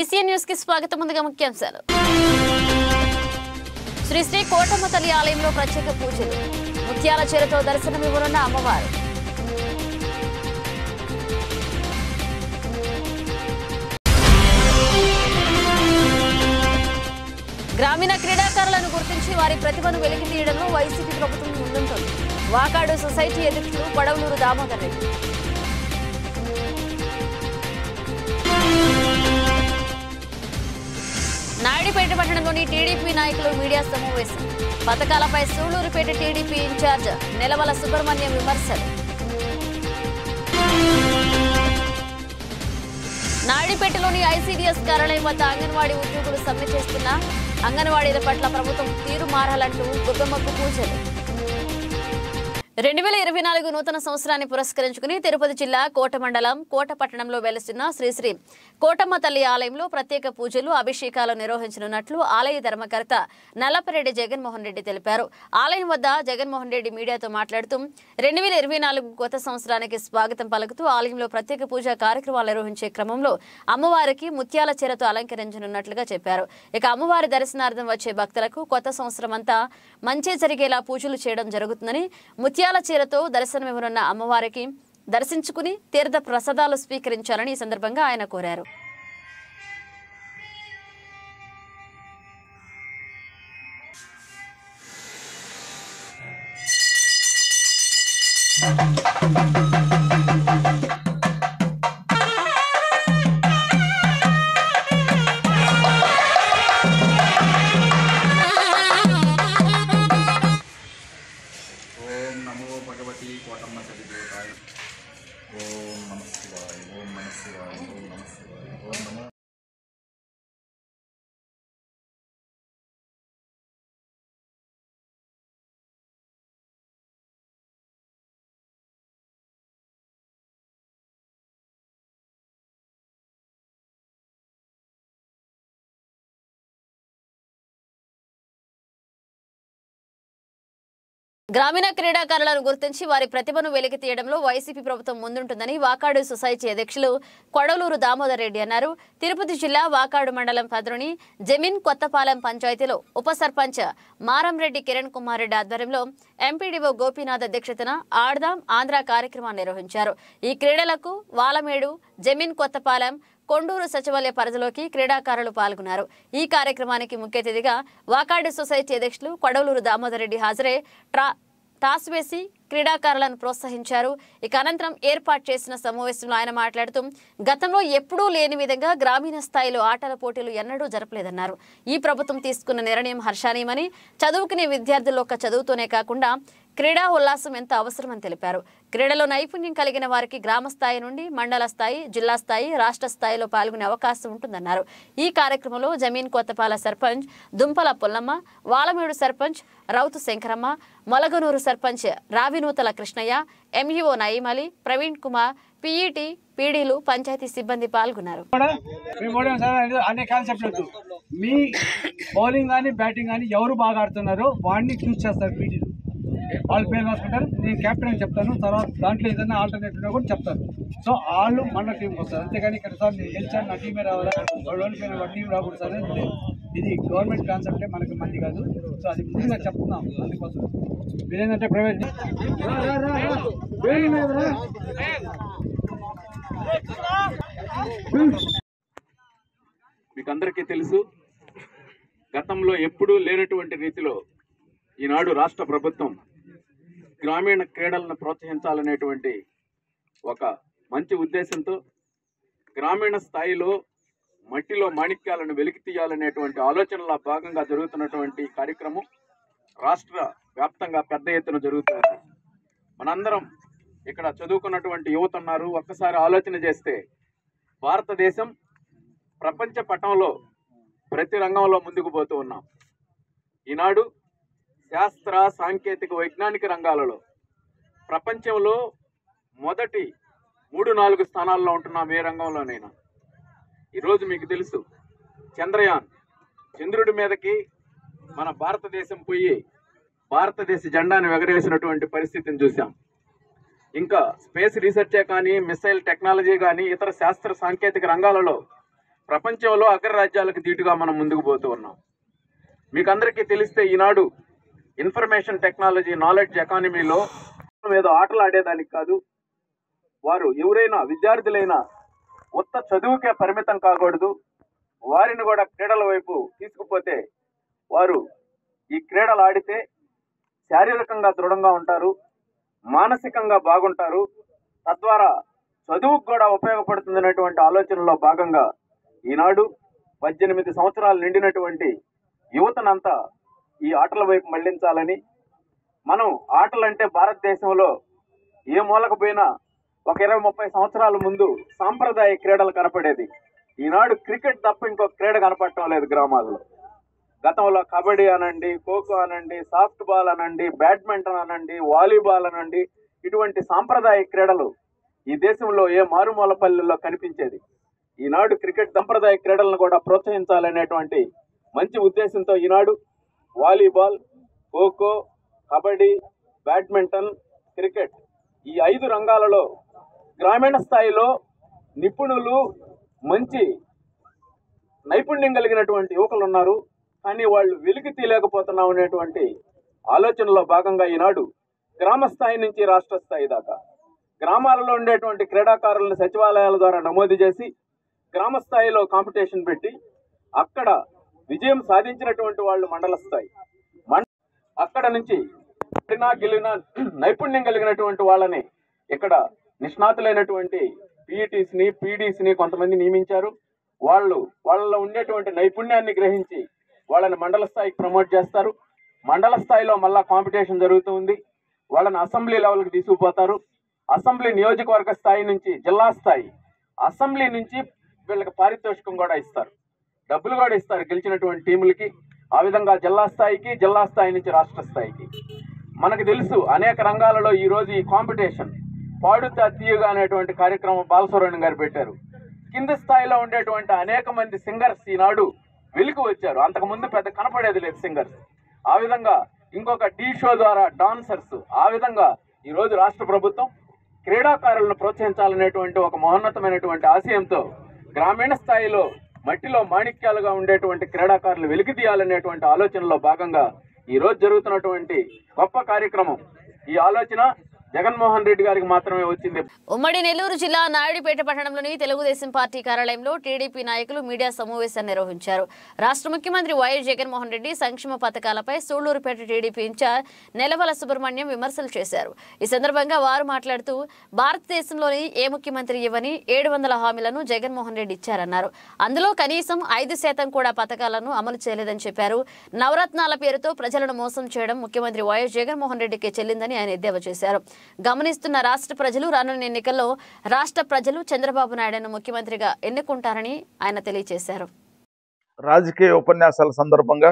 BCN news కి స్వాగతం ముందుగా ముఖ్యాంశాలు శ్రీ శ్రీ కోటమ్మ తల్లి ఆలయంలో ప్రత్యేక పూజలు ముత్యాల చీరతో దర్శనమివ్వనున్న అమ్మవారు గ్రామీణ క్రీడాకారులను గుర్తించి వారి ప్రతిభను వెలికి తీయడంలో వైసీపీ ప్రభుత్వం ముందుంటుంది వాకాడు సొసైటీ అధ్యక్షులు పడవలూరు దామోదర్ రెడ్డి నాయుడుపేట పట్టణంలోని టీడీపీ నాయకులు మీడియా సమావేశం పథకాలపై సూళ్లూరుపేట టీడీపీ ఇన్ఛార్జ్ నెలవల సుబ్రహ్మణ్యం విమర్శలు నాయుడుపేటలోని ఐసీడీఎస్ కార్యాలయం వద్ద అంగన్వాడీ ఉద్యోగులు సమ్మె చేస్తున్న అంగన్వాడీల పట్ల ప్రభుత్వం తీరు మారాలంటూ గొప్పమ్మకు పూజలు రెండు వేల ఇరవై నాలుగు నూతన సంవత్సరాన్ని పురస్కరించుకుని తిరుపతి జిల్లా కోట మండలం కోట పట్టణంలో వెలుస్తున్న శ్రీశ్రీ కోటమ్మ తల్లి ఆలయంలో ప్రత్యేక పూజలు అభిషేకాలు నిర్వహించనున్నట్లు ఆలయ ధర్మకర్త నల్లపరెడ్డి జగన్మోహన్ రెడ్డి తెలిపారు ఆలయం వద్ద జగన్మోహన్ రెడ్డి మీడియాతో మాట్లాడుతూ రెండు వేల ఇరవై నాలుగు కొత్త సంవత్సరానికి స్వాగతం పలుకుతూ ఆలయంలో ప్రత్యేక పూజా కార్యక్రమాలు నిర్వహించే క్రమంలో అమ్మవారికి ముత్యాల చీరతో అలంకరించనున్నట్లుగా చెప్పారు ఇక అమ్మవారి దర్శనార్థం వచ్చే భక్తులకు కొత్త సంవత్సరం అంతా మంచి జరిగేలా పూజలు చేయడం జరుగుతుందని ముత్యాల చీరతో దర్శనమివ్వనున్న అమ్మవారికి దర్శించుకుని తీర్థ ప్రసాదాలు స్వీకరించాలని ఈ సందర్భంగా ఆయన కోరారు ఓం నమో భగవతి కోటమ్మ తల్లి దేవతాయ ఓం నమ శివాయ ఓం నమ శివాయ ఓం నమ శివాయ ఓం నమో గ్రామీణ క్రీడాకారులను గుర్తించి వారి ప్రతిభను వెలికి తీయడంలో వైసీపీ ప్రభుత్వం ముందుంటుందని వాకాడు సొసైటీ అధ్యక్షులు కొడలూరు దామోదర్ రెడ్డి అన్నారు తిరుపతి జిల్లా వాకాడు మండలం పదరుని జమీన్ కొత్తపాలెం పంచాయతీలో ఉప సర్పంచ్ మారంరెడ్డి కిరణ్ కుమార్ రెడ్డి ఆధ్వర్యంలో ఎంపీడీఓ గోపీనాథ్ అధ్యక్షతన ఆడదాం ఆంధ్ర కార్యక్రమాన్ని నిర్వహించారు ఈ క్రీడలకు వాలమేడు జమీన్ కొత్తపాలెం కొండూరు సచివాలయ పరిధిలోకి క్రీడాకారులు పాల్గొన్నారు ఈ కార్యక్రమానికి ముఖ్య అతిథిగా వాకాడు సొసైటీ అధ్యక్షులు కొడవలూరు దామోదర్ రెడ్డి హాజరై ట్రా టాస్ వేసి క్రీడాకారులను ప్రోత్సహించారు ఇక అనంతరం ఏర్పాటు చేసిన సమావేశంలో ఆయన మాట్లాడుతూ గతంలో ఎప్పుడూ లేని విధంగా గ్రామీణ స్థాయిలో ఆటల పోటీలు ఎన్నడూ జరపలేదన్నారు ఈ ప్రభుత్వం తీసుకున్న నిర్ణయం హర్షణీయమని చదువుకునే విద్యార్థుల్లో ఒక చదువుతోనే కాకుండా క్రీడా ఉల్లాసం ఎంత అవసరమని తెలిపారు క్రీడలో నైపుణ్యం కలిగిన వారికి గ్రామ స్థాయి నుండి మండల స్థాయి జిల్లా స్థాయి రాష్ట్ర స్థాయిలో పాల్గొనే అవకాశం ఉంటుందన్నారు ఈ కార్యక్రమంలో జమీన్ కొత్తపాల సర్పంచ్ దుంపల పుల్లమ్మ వాలమేడు సర్పంచ్ రౌతు శంకరమ్మ మొలగనూరు సర్పంచ్ రావినూతల కృష్ణయ్య ఎంఈఓ నయీం అలీ ప్రవీణ్ కుమార్ పీఈటీ పీడీలు పంచాయతీ సిబ్బంది పాల్గొన్నారు కూడా మేము ఓడాం సార్ అనేది అనే కాన్సెప్ట్ వద్దు మీ బౌలింగ్ కానీ బ్యాటింగ్ కానీ ఎవరు బాగా ఆడుతున్నారో వాడిని చూస్ చేస్తారు పీటీలు వాళ్ళు పేరు రాసుకుంటారు నేను కెప్టెన్ అని చెప్తాను తర్వాత దాంట్లో ఏదైనా ఆల్టర్నేట్ ఉన్నా కూడా చెప్తాను సో వాళ్ళు మన టీంకి వస్తారు అంతేగాని ఇక్కడ సార్ నేను గెలిచాను నా టీమే రావాలా వాళ్ళు ఓడిపోయిన వాడి టీం రాకూడదు సార్ అనేది లేదు. ఇది గవర్నమెంట్ కాన్సెప్టే మనకి మంది కాదు సో అది ముందుగా చెప్తున్నాం అందుకోసం మీరేంటంటే ప్రైవేట్ మీకు అందరికీ తెలుసు గతంలో ఎప్పుడూ లేనటువంటి రీతిలో ఈనాడు రాష్ట్ర ప్రభుత్వం గ్రామీణ క్రీడలను ప్రోత్సహించాలనేటువంటి ఒక మంచి ఉద్దేశంతో గ్రామీణ స్థాయిలో మట్టిలో మాణిక్యాలను వెలికి తీయాలనేటువంటి ఆలోచనలో భాగంగా జరుగుతున్నటువంటి కార్యక్రమం రాష్ట్ర వ్యాప్తంగా పెద్ద ఎత్తున జరుగుతుంది మనందరం ఇక్కడ చదువుకున్నటువంటి యువత ఉన్నారు ఒక్కసారి ఆలోచన చేస్తే భారతదేశం ప్రపంచ పటంలో ప్రతి రంగంలో ముందుకు పోతూ ఉన్నాం ఈనాడు శాస్త్ర సాంకేతిక వైజ్ఞానిక రంగాలలో ప్రపంచంలో మొదటి మూడు నాలుగు స్థానాల్లో ఉంటున్నాం ఏ రంగంలోనైనా ఈరోజు మీకు తెలుసు చంద్రయాన్ చంద్రుడి మీదకి మన భారతదేశం పోయి భారతదేశ జెండాను ఎగరేసినటువంటి పరిస్థితిని చూసాం ఇంకా స్పేస్ రీసెర్చే కానీ మిసైల్ టెక్నాలజీ కానీ ఇతర శాస్త్ర సాంకేతిక రంగాలలో ప్రపంచంలో అగ్రరాజ్యాలకు ధీటుగా మనం ముందుకు పోతూ ఉన్నాం మీకు అందరికీ తెలిస్తే ఈనాడు ఇన్ఫర్మేషన్ టెక్నాలజీ నాలెడ్జ్ ఎకానమీలో ఏదో ఆటలు ఆడేదానికి కాదు వారు ఎవరైనా విద్యార్థులైనా ఉత్త చదువుకే పరిమితం కాకూడదు వారిని కూడా క్రీడల వైపు తీసుకుపోతే వారు ఈ క్రీడలు ఆడితే శారీరకంగా దృఢంగా ఉంటారు మానసికంగా బాగుంటారు తద్వారా చదువుకు కూడా ఉపయోగపడుతుంది అనేటువంటి ఆలోచనలో భాగంగా ఈనాడు పద్దెనిమిది సంవత్సరాలు నిండినటువంటి యువతనంతా ఈ ఆటల వైపు మళ్లించాలని మనం ఆటలంటే భారతదేశంలో ఏ మూలకు పోయినా ఒక ఇరవై ముప్పై సంవత్సరాల ముందు సాంప్రదాయ క్రీడలు కనపడేది ఈనాడు క్రికెట్ తప్ప ఇంకో క్రీడ కనపడటం లేదు గ్రామాల్లో గతంలో కబడ్డీ అనండి ఖోఖో అనండి సాఫ్ట్ బాల్ అనండి బ్యాడ్మింటన్ అనండి వాలీబాల్ అనండి ఇటువంటి సాంప్రదాయ క్రీడలు ఈ దేశంలో ఏ మారుమూల పల్లెల్లో కనిపించేది ఈనాడు క్రికెట్ సంప్రదాయ క్రీడలను కూడా ప్రోత్సహించాలనేటువంటి మంచి ఉద్దేశంతో ఈనాడు volleyball kho kho kabaddi badminton cricket ఈ ఐదు రంగాలలో గ్రామీణ స్థాయిలో నిపుణులు మంచి నైపుణ్యం కలిగినటువంటి యువకులు ఉన్నారు కానీ వాళ్ళు వెలికి తీయలేకపోతున్నాం అనేటువంటి ఆలోచనలో భాగంగా ఈనాడు గ్రామ స్థాయి నుంచి రాష్ట్ర స్థాయి దాకా గ్రామాలలో ఉండేటువంటి క్రీడాకారులను సచివాలయాల ద్వారా నమోదు చేసి గ్రామ స్థాయిలో కాంపిటీషన్ పెట్టి అక్కడ విజయం సాధించినటువంటి వాళ్ళు మండల స్థాయి మండ అక్కడ నుంచి ఆడినా గెలిన నైపుణ్యం కలిగినటువంటి వాళ్ళని ఇక్కడ నిష్ణాతులైనటువంటి పీఈటీస్ ని పీడీస్ ని కొంతమంది నియమించారు వాళ్ళు వాళ్ళలో ఉండేటువంటి నైపుణ్యాన్ని గ్రహించి వాళ్ళని మండల స్థాయికి ప్రమోట్ చేస్తారు మండల స్థాయిలో మళ్ళా కాంపిటీషన్ జరుగుతుంది వాళ్ళని అసెంబ్లీ లెవెల్కి తీసుకుపోతారు అసెంబ్లీ నియోజకవర్గ స్థాయి నుంచి జిల్లా స్థాయి అసెంబ్లీ నుంచి వీళ్ళకి పారితోషికం కూడా ఇస్తారు డబ్బులు కూడా ఇస్తారు గెలిచినటువంటి టీములకి ఆ విధంగా జిల్లా స్థాయికి జిల్లా స్థాయి నుంచి రాష్ట్ర స్థాయికి మనకు తెలుసు అనేక రంగాలలో ఈ రోజు ఈ కాంపిటీషన్ పాడుతా తీయగా అనేటువంటి కార్యక్రమం బాలసుబ్రహ్మణ్యం గారు పెట్టారు కింది స్థాయిలో ఉండేటువంటి అనేక మంది సింగర్స్ ఈనాడు వెలికి వచ్చారు అంతకు ముందు పెద్ద కనపడేది లేదు సింగర్స్ ఆ విధంగా ఇంకొక టీ షో ద్వారా డాన్సర్స్ ఆ విధంగా ఈ రోజు రాష్ట్ర ప్రభుత్వం క్రీడాకారులను ప్రోత్సహించాలనేటువంటి ఒక మహోన్నతమైనటువంటి ఆశయంతో గ్రామీణ స్థాయిలో మట్టిలో మాణిక్యాలుగా ఉండేటువంటి క్రీడాకారులు వెలికి తీయాలనేటువంటి ఆలోచనలో భాగంగా ఈ రోజు జరుగుతున్నటువంటి గొప్ప కార్యక్రమం ఈ ఆలోచన జగన్మోహన్ రెడ్డి గారికి మాత్రమే వచ్చింది ఉమ్మడి నెల్లూరు జిల్లా నాయుడుపేట పట్టణంలోని తెలుగుదేశం పార్టీ కార్యాలయంలో టీడీపీ నాయకులు మీడియా సమావేశాన్ని నిర్వహించారు రాష్ట్ర ముఖ్యమంత్రి వైఎస్ జగన్మోహన్ రెడ్డి సంక్షేమ పథకాలపై సూళ్లూరుపేట టీడీపీ ఇన్ఛార్జ్ నెలవల సుబ్రహ్మణ్యం విమర్శలు చేశారు ఈ సందర్భంగా వారు మాట్లాడుతూ భారతదేశంలోని ఏ ముఖ్యమంత్రి ఇవ్వని ఏడు వందల హామీలను జగన్మోహన్ రెడ్డి ఇచ్చారన్నారు అందులో కనీసం ఐదు శాతం కూడా పథకాలను అమలు చేయలేదని చెప్పారు నవరత్నాల పేరుతో ప్రజలను మోసం చేయడం ముఖ్యమంత్రి వైఎస్ జగన్మోహన్ రెడ్డికి చెల్లిందని ఆయన ఎద్దేవా చేశారు గమనిస్తున్న రాష్ట్ర ప్రజలు రానున్న ఎన్నికల్లో రాష్ట్ర ప్రజలు చంద్రబాబు నాయుడును ముఖ్యమంత్రిగా ఎన్నుకుంటారని ఆయన తెలియజేశారు రాజకీయ ఉపన్యాసాల సందర్భంగా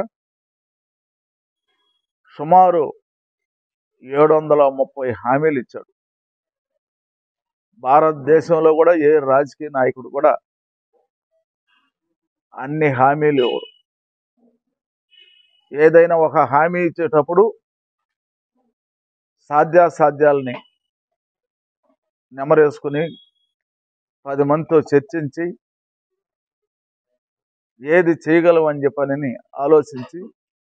సుమారు ఏడు వందల ముప్పై హామీలు ఇచ్చాడు భారతదేశంలో కూడా ఏ రాజకీయ నాయకుడు కూడా అన్ని హామీలు ఇవ్వరు ఏదైనా ఒక హామీ ఇచ్చేటప్పుడు సాధ్యాసాధ్యాలని నెమరేసుకుని పది మందితో చర్చించి ఏది చేయగలం అని చెప్పనని ఆలోచించి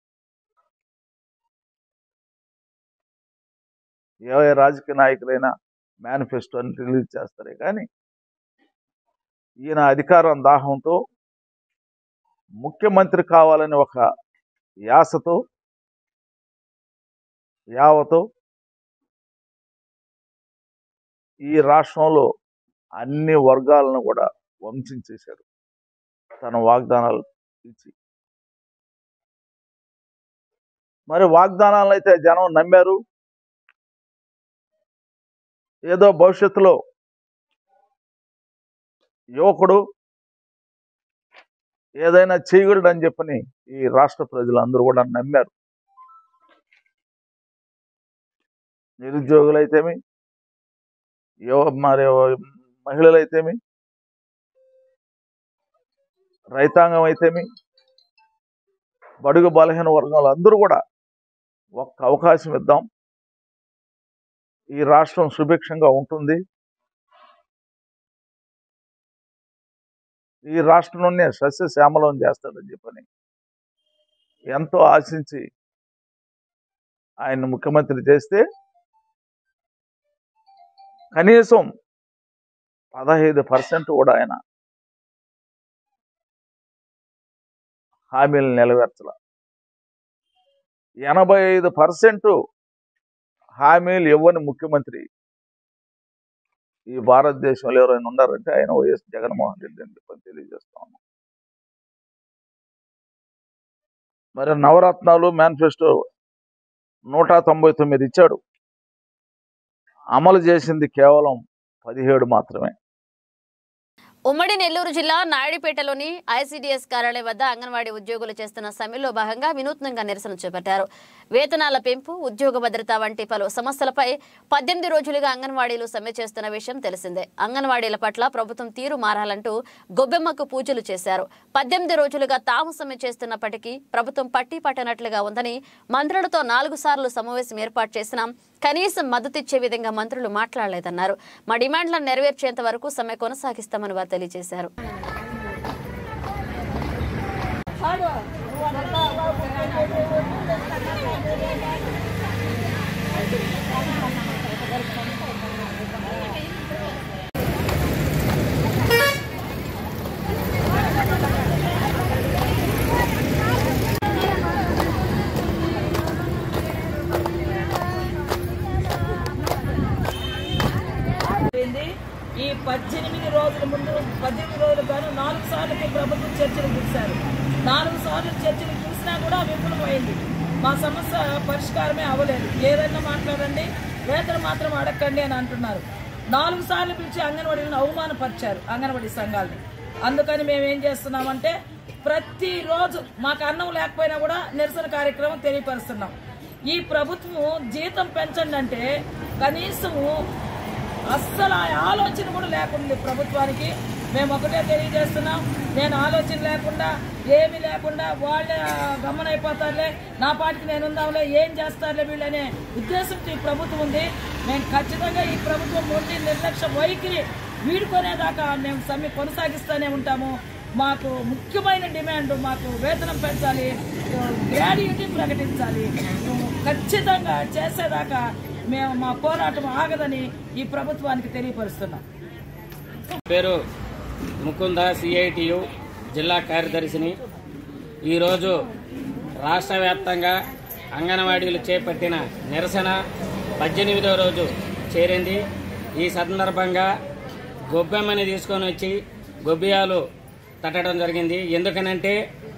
ఏ రాజకీయ నాయకులైనా మేనిఫెస్టోని రిలీజ్ చేస్తారే కానీ ఈయన అధికారం దాహంతో ముఖ్యమంత్రి కావాలని ఒక యాసతో యావతో ఈ రాష్ట్రంలో అన్ని వర్గాలను కూడా వంచించేశాడు తన వాగ్దానాలు ఇచ్చి మరి వాగ్దానాలను అయితే జనం నమ్మారు ఏదో భవిష్యత్తులో యువకుడు ఏదైనా చేయగలడు అని చెప్పని ఈ రాష్ట్ర ప్రజలందరూ కూడా నమ్మారు నిరుద్యోగులైతేమి యువ మరి మహిళలైతేమి రైతాంగం అయితేమి బడుగు బలహీన వర్గాలు అందరూ కూడా ఒక్క అవకాశం ఇద్దాం ఈ రాష్ట్రం సుభిక్షంగా ఉంటుంది ఈ రాష్ట్రంలోనే సస్యశ్యామలం చేస్తాడని చెప్పని ఎంతో ఆశించి ఆయన ముఖ్యమంత్రి చేస్తే కనీసం పదహైదు పర్సెంట్ కూడా ఆయన హామీలు నెరవేర్చాల ఎనభై ఐదు పర్సెంట్ హామీలు ఇవ్వని ముఖ్యమంత్రి ఈ భారతదేశంలో ఎవరైనా ఉన్నారంటే ఆయన వైఎస్ జగన్మోహన్ రెడ్డి అని చెప్పని తెలియజేస్తా ఉన్నాం మరి నవరత్నాలు మేనిఫెస్టో నూట తొంభై తొమ్మిది ఇచ్చాడు అమలు చేసింది కేవలం పదిహేడు మాత్రమే ఉమ్మడి నెల్లూరు జిల్లా నాయుడుపేటలోని ఐసీడీఎస్ కార్యాలయం వద్ద అంగన్వాడీ ఉద్యోగులు చేస్తున్న సమ్మెలో భాగంగా వినూత్నంగా నిరసన చేపట్టారు వేతనాల పెంపు ఉద్యోగ భద్రత వంటి పలు సమస్యలపై పద్దెనిమిది రోజులుగా అంగన్వాడీలు సమ్మె చేస్తున్న విషయం తెలిసిందే అంగన్వాడీల పట్ల ప్రభుత్వం తీరు మారాలంటూ గొబ్బెమ్మకు పూజలు చేశారు పద్దెనిమిది రోజులుగా తాము సమ్మె చేస్తున్నప్పటికీ ప్రభుత్వం పట్టి పట్టనట్లుగా ఉందని మంత్రులతో నాలుగు సార్లు సమావేశం ఏర్పాటు చేసినా కనీసం మద్దతిచ్చే విధంగా మంత్రులు మాట్లాడలేదన్నారు మా డిమాండ్లను నెరవేర్చేంత వరకు సమ్మె కొనసాగిస్తామని వారు తెలియజేశారు అయిపోయింది ఈ పద్దెనిమిది రోజుల ముందు పద్దెనిమిది రోజులు గాను నాలుగు సార్లకి ప్రభుత్వం చర్చలు పిలిచారు నాలుగు సార్లు చర్చలు పిలిచినా కూడా విఫలమైంది మా సమస్య పరిష్కారమే అవ్వలేదు ఏదైనా మాట్లాడండి వేతనం మాత్రం అడగండి అని అంటున్నారు నాలుగు సార్లు పిలిచి అంగన్వాడీలను అవమానపరిచారు అంగన్వాడీ సంఘాలని అందుకని మేము ఏం చేస్తున్నామంటే ప్రతిరోజు మాకు అన్నం లేకపోయినా కూడా నిరసన కార్యక్రమం తెలియపరుస్తున్నాం ఈ ప్రభుత్వం జీతం పెంచండి అంటే కనీసము అస్సలు ఆ ఆలోచన కూడా లేకుండా ప్రభుత్వానికి మేము ఒకటే తెలియజేస్తున్నాం నేను ఆలోచన లేకుండా ఏమీ లేకుండా వాళ్ళే గమనైపోతారులే నా పాటికి నేను ఉందాంలే ఏం చేస్తారులే వీళ్ళనే ఉద్దేశంతో ఈ ప్రభుత్వం ఉంది మేము ఖచ్చితంగా ఈ ప్రభుత్వం మొండి నిర్లక్ష్య వైఖరి వీడుకునేదాకా మేము సమ్మె కొనసాగిస్తూనే ఉంటాము మాకు ముఖ్యమైన డిమాండ్ మాకు వేతనం పెంచాలి గ్రాడ్యుయేటీ ప్రకటించాలి ఖచ్చితంగా చేసేదాకా మేము మా పోరాటం ఆగదని ఈ ప్రభుత్వానికి తెలియపరుస్తున్నాం పేరు ముకుంద సిఐటియు జిల్లా కార్యదర్శిని ఈరోజు రాష్ట్ర వ్యాప్తంగా అంగన్వాడీలు చేపట్టిన నిరసన పద్దెనిమిదవ రోజు చేరింది ఈ సందర్భంగా గొబ్బెమ్మని తీసుకొని వచ్చి గొబ్బియాలు తట్టడం జరిగింది ఎందుకనంటే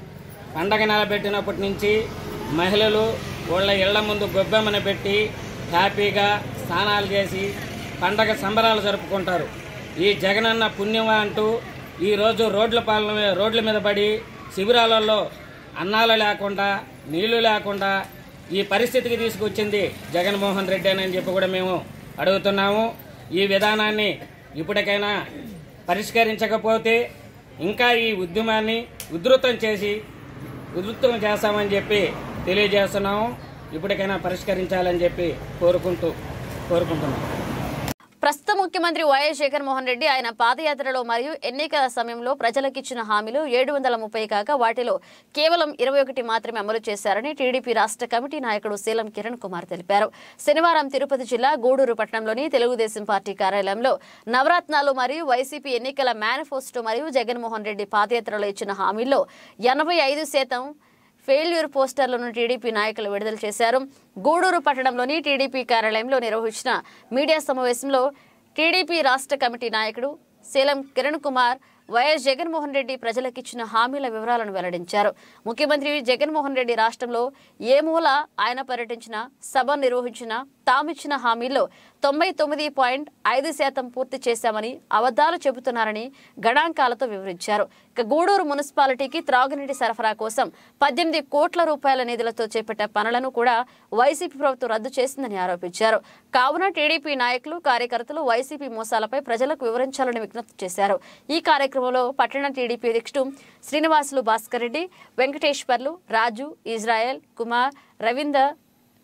పండగ నిలబెట్టినప్పటి నుంచి మహిళలు వాళ్ళ ఇళ్ల ముందు గొబ్బెమ్మని పెట్టి హ్యాపీగా స్నానాలు చేసి పండగ సంబరాలు జరుపుకుంటారు ఈ జగనన్న పుణ్యం అంటూ ఈరోజు రోడ్ల పాలన రోడ్ల మీద పడి శిబిరాలలో అన్నాలు లేకుండా నీళ్లు లేకుండా ఈ పరిస్థితికి తీసుకొచ్చింది జగన్మోహన్ రెడ్డి అని చెప్పి కూడా మేము అడుగుతున్నాము ఈ విధానాన్ని ఇప్పటికైనా పరిష్కరించకపోతే ఇంకా ఈ ఉద్యమాన్ని ఉధృతం చేసి ఉధృతం చేస్తామని చెప్పి తెలియజేస్తున్నాము ఇప్పటికైనా పరిష్కరించాలని చెప్పి కోరుకుంటూ కోరుకుంటున్నాం ప్రస్తుత ముఖ్యమంత్రి వైఎస్ జగన్మోహన్ రెడ్డి ఆయన పాదయాత్రలో మరియు ఎన్నికల సమయంలో ప్రజలకిచ్చిన హామీలు ఏడు వందల ముప్పై కాక వాటిలో కేవలం ఇరవై ఒకటి మాత్రమే అమలు చేశారని టీడీపీ రాష్ట్ర కమిటీ నాయకుడు శీలం కిరణ్ కుమార్ తెలిపారు శనివారం తిరుపతి జిల్లా గూడూరు పట్టణంలోని తెలుగుదేశం పార్టీ కార్యాలయంలో నవరత్నాలు మరియు వైసీపీ ఎన్నికల మేనిఫెస్టో మరియు జగన్మోహన్ రెడ్డి పాదయాత్రలో ఇచ్చిన హామీల్లో ఎనభై ఐదు శాతం ఫెయిల్యూర్ పోస్టర్లను టీడీపీ నాయకులు విడుదల చేశారు గూడూరు పట్టణంలోని టీడీపీ కార్యాలయంలో నిర్వహించిన మీడియా సమావేశంలో టీడీపీ రాష్ట్ర కమిటీ నాయకుడు శీలం కిరణ్ కుమార్ వైఎస్ జగన్మోహన్ రెడ్డి ప్రజలకిచ్చిన హామీల వివరాలను వెల్లడించారు ముఖ్యమంత్రి జగన్మోహన్ రెడ్డి రాష్ట్రంలో ఏ మూల ఆయన పర్యటించిన సభ నిర్వహించిన తామిచ్చిన హామీల్లో తొంభై తొమ్మిది పాయింట్ ఐదు శాతం పూర్తి చేశామని అబద్దాలు చెబుతున్నారని గణాంకాలతో వివరించారు ఇక గూడూరు మున్సిపాలిటీకి త్రాగునీటి సరఫరా కోసం పద్దెనిమిది కోట్ల రూపాయల నిధులతో చేపట్టే పనులను కూడా వైసీపీ ప్రభుత్వం రద్దు చేసిందని ఆరోపించారు కావున టీడీపీ నాయకులు కార్యకర్తలు వైసీపీ మోసాలపై ప్రజలకు వివరించాలని విజ్ఞప్తి చేశారు ఈ కార్యక్రమంలో పట్టణ టీడీపీ అధ్యక్షుడు శ్రీనివాసులు భాస్కర్ రెడ్డి వెంకటేశ్వర్లు రాజు ఇజ్రాయెల్ కుమార్ రవీందర్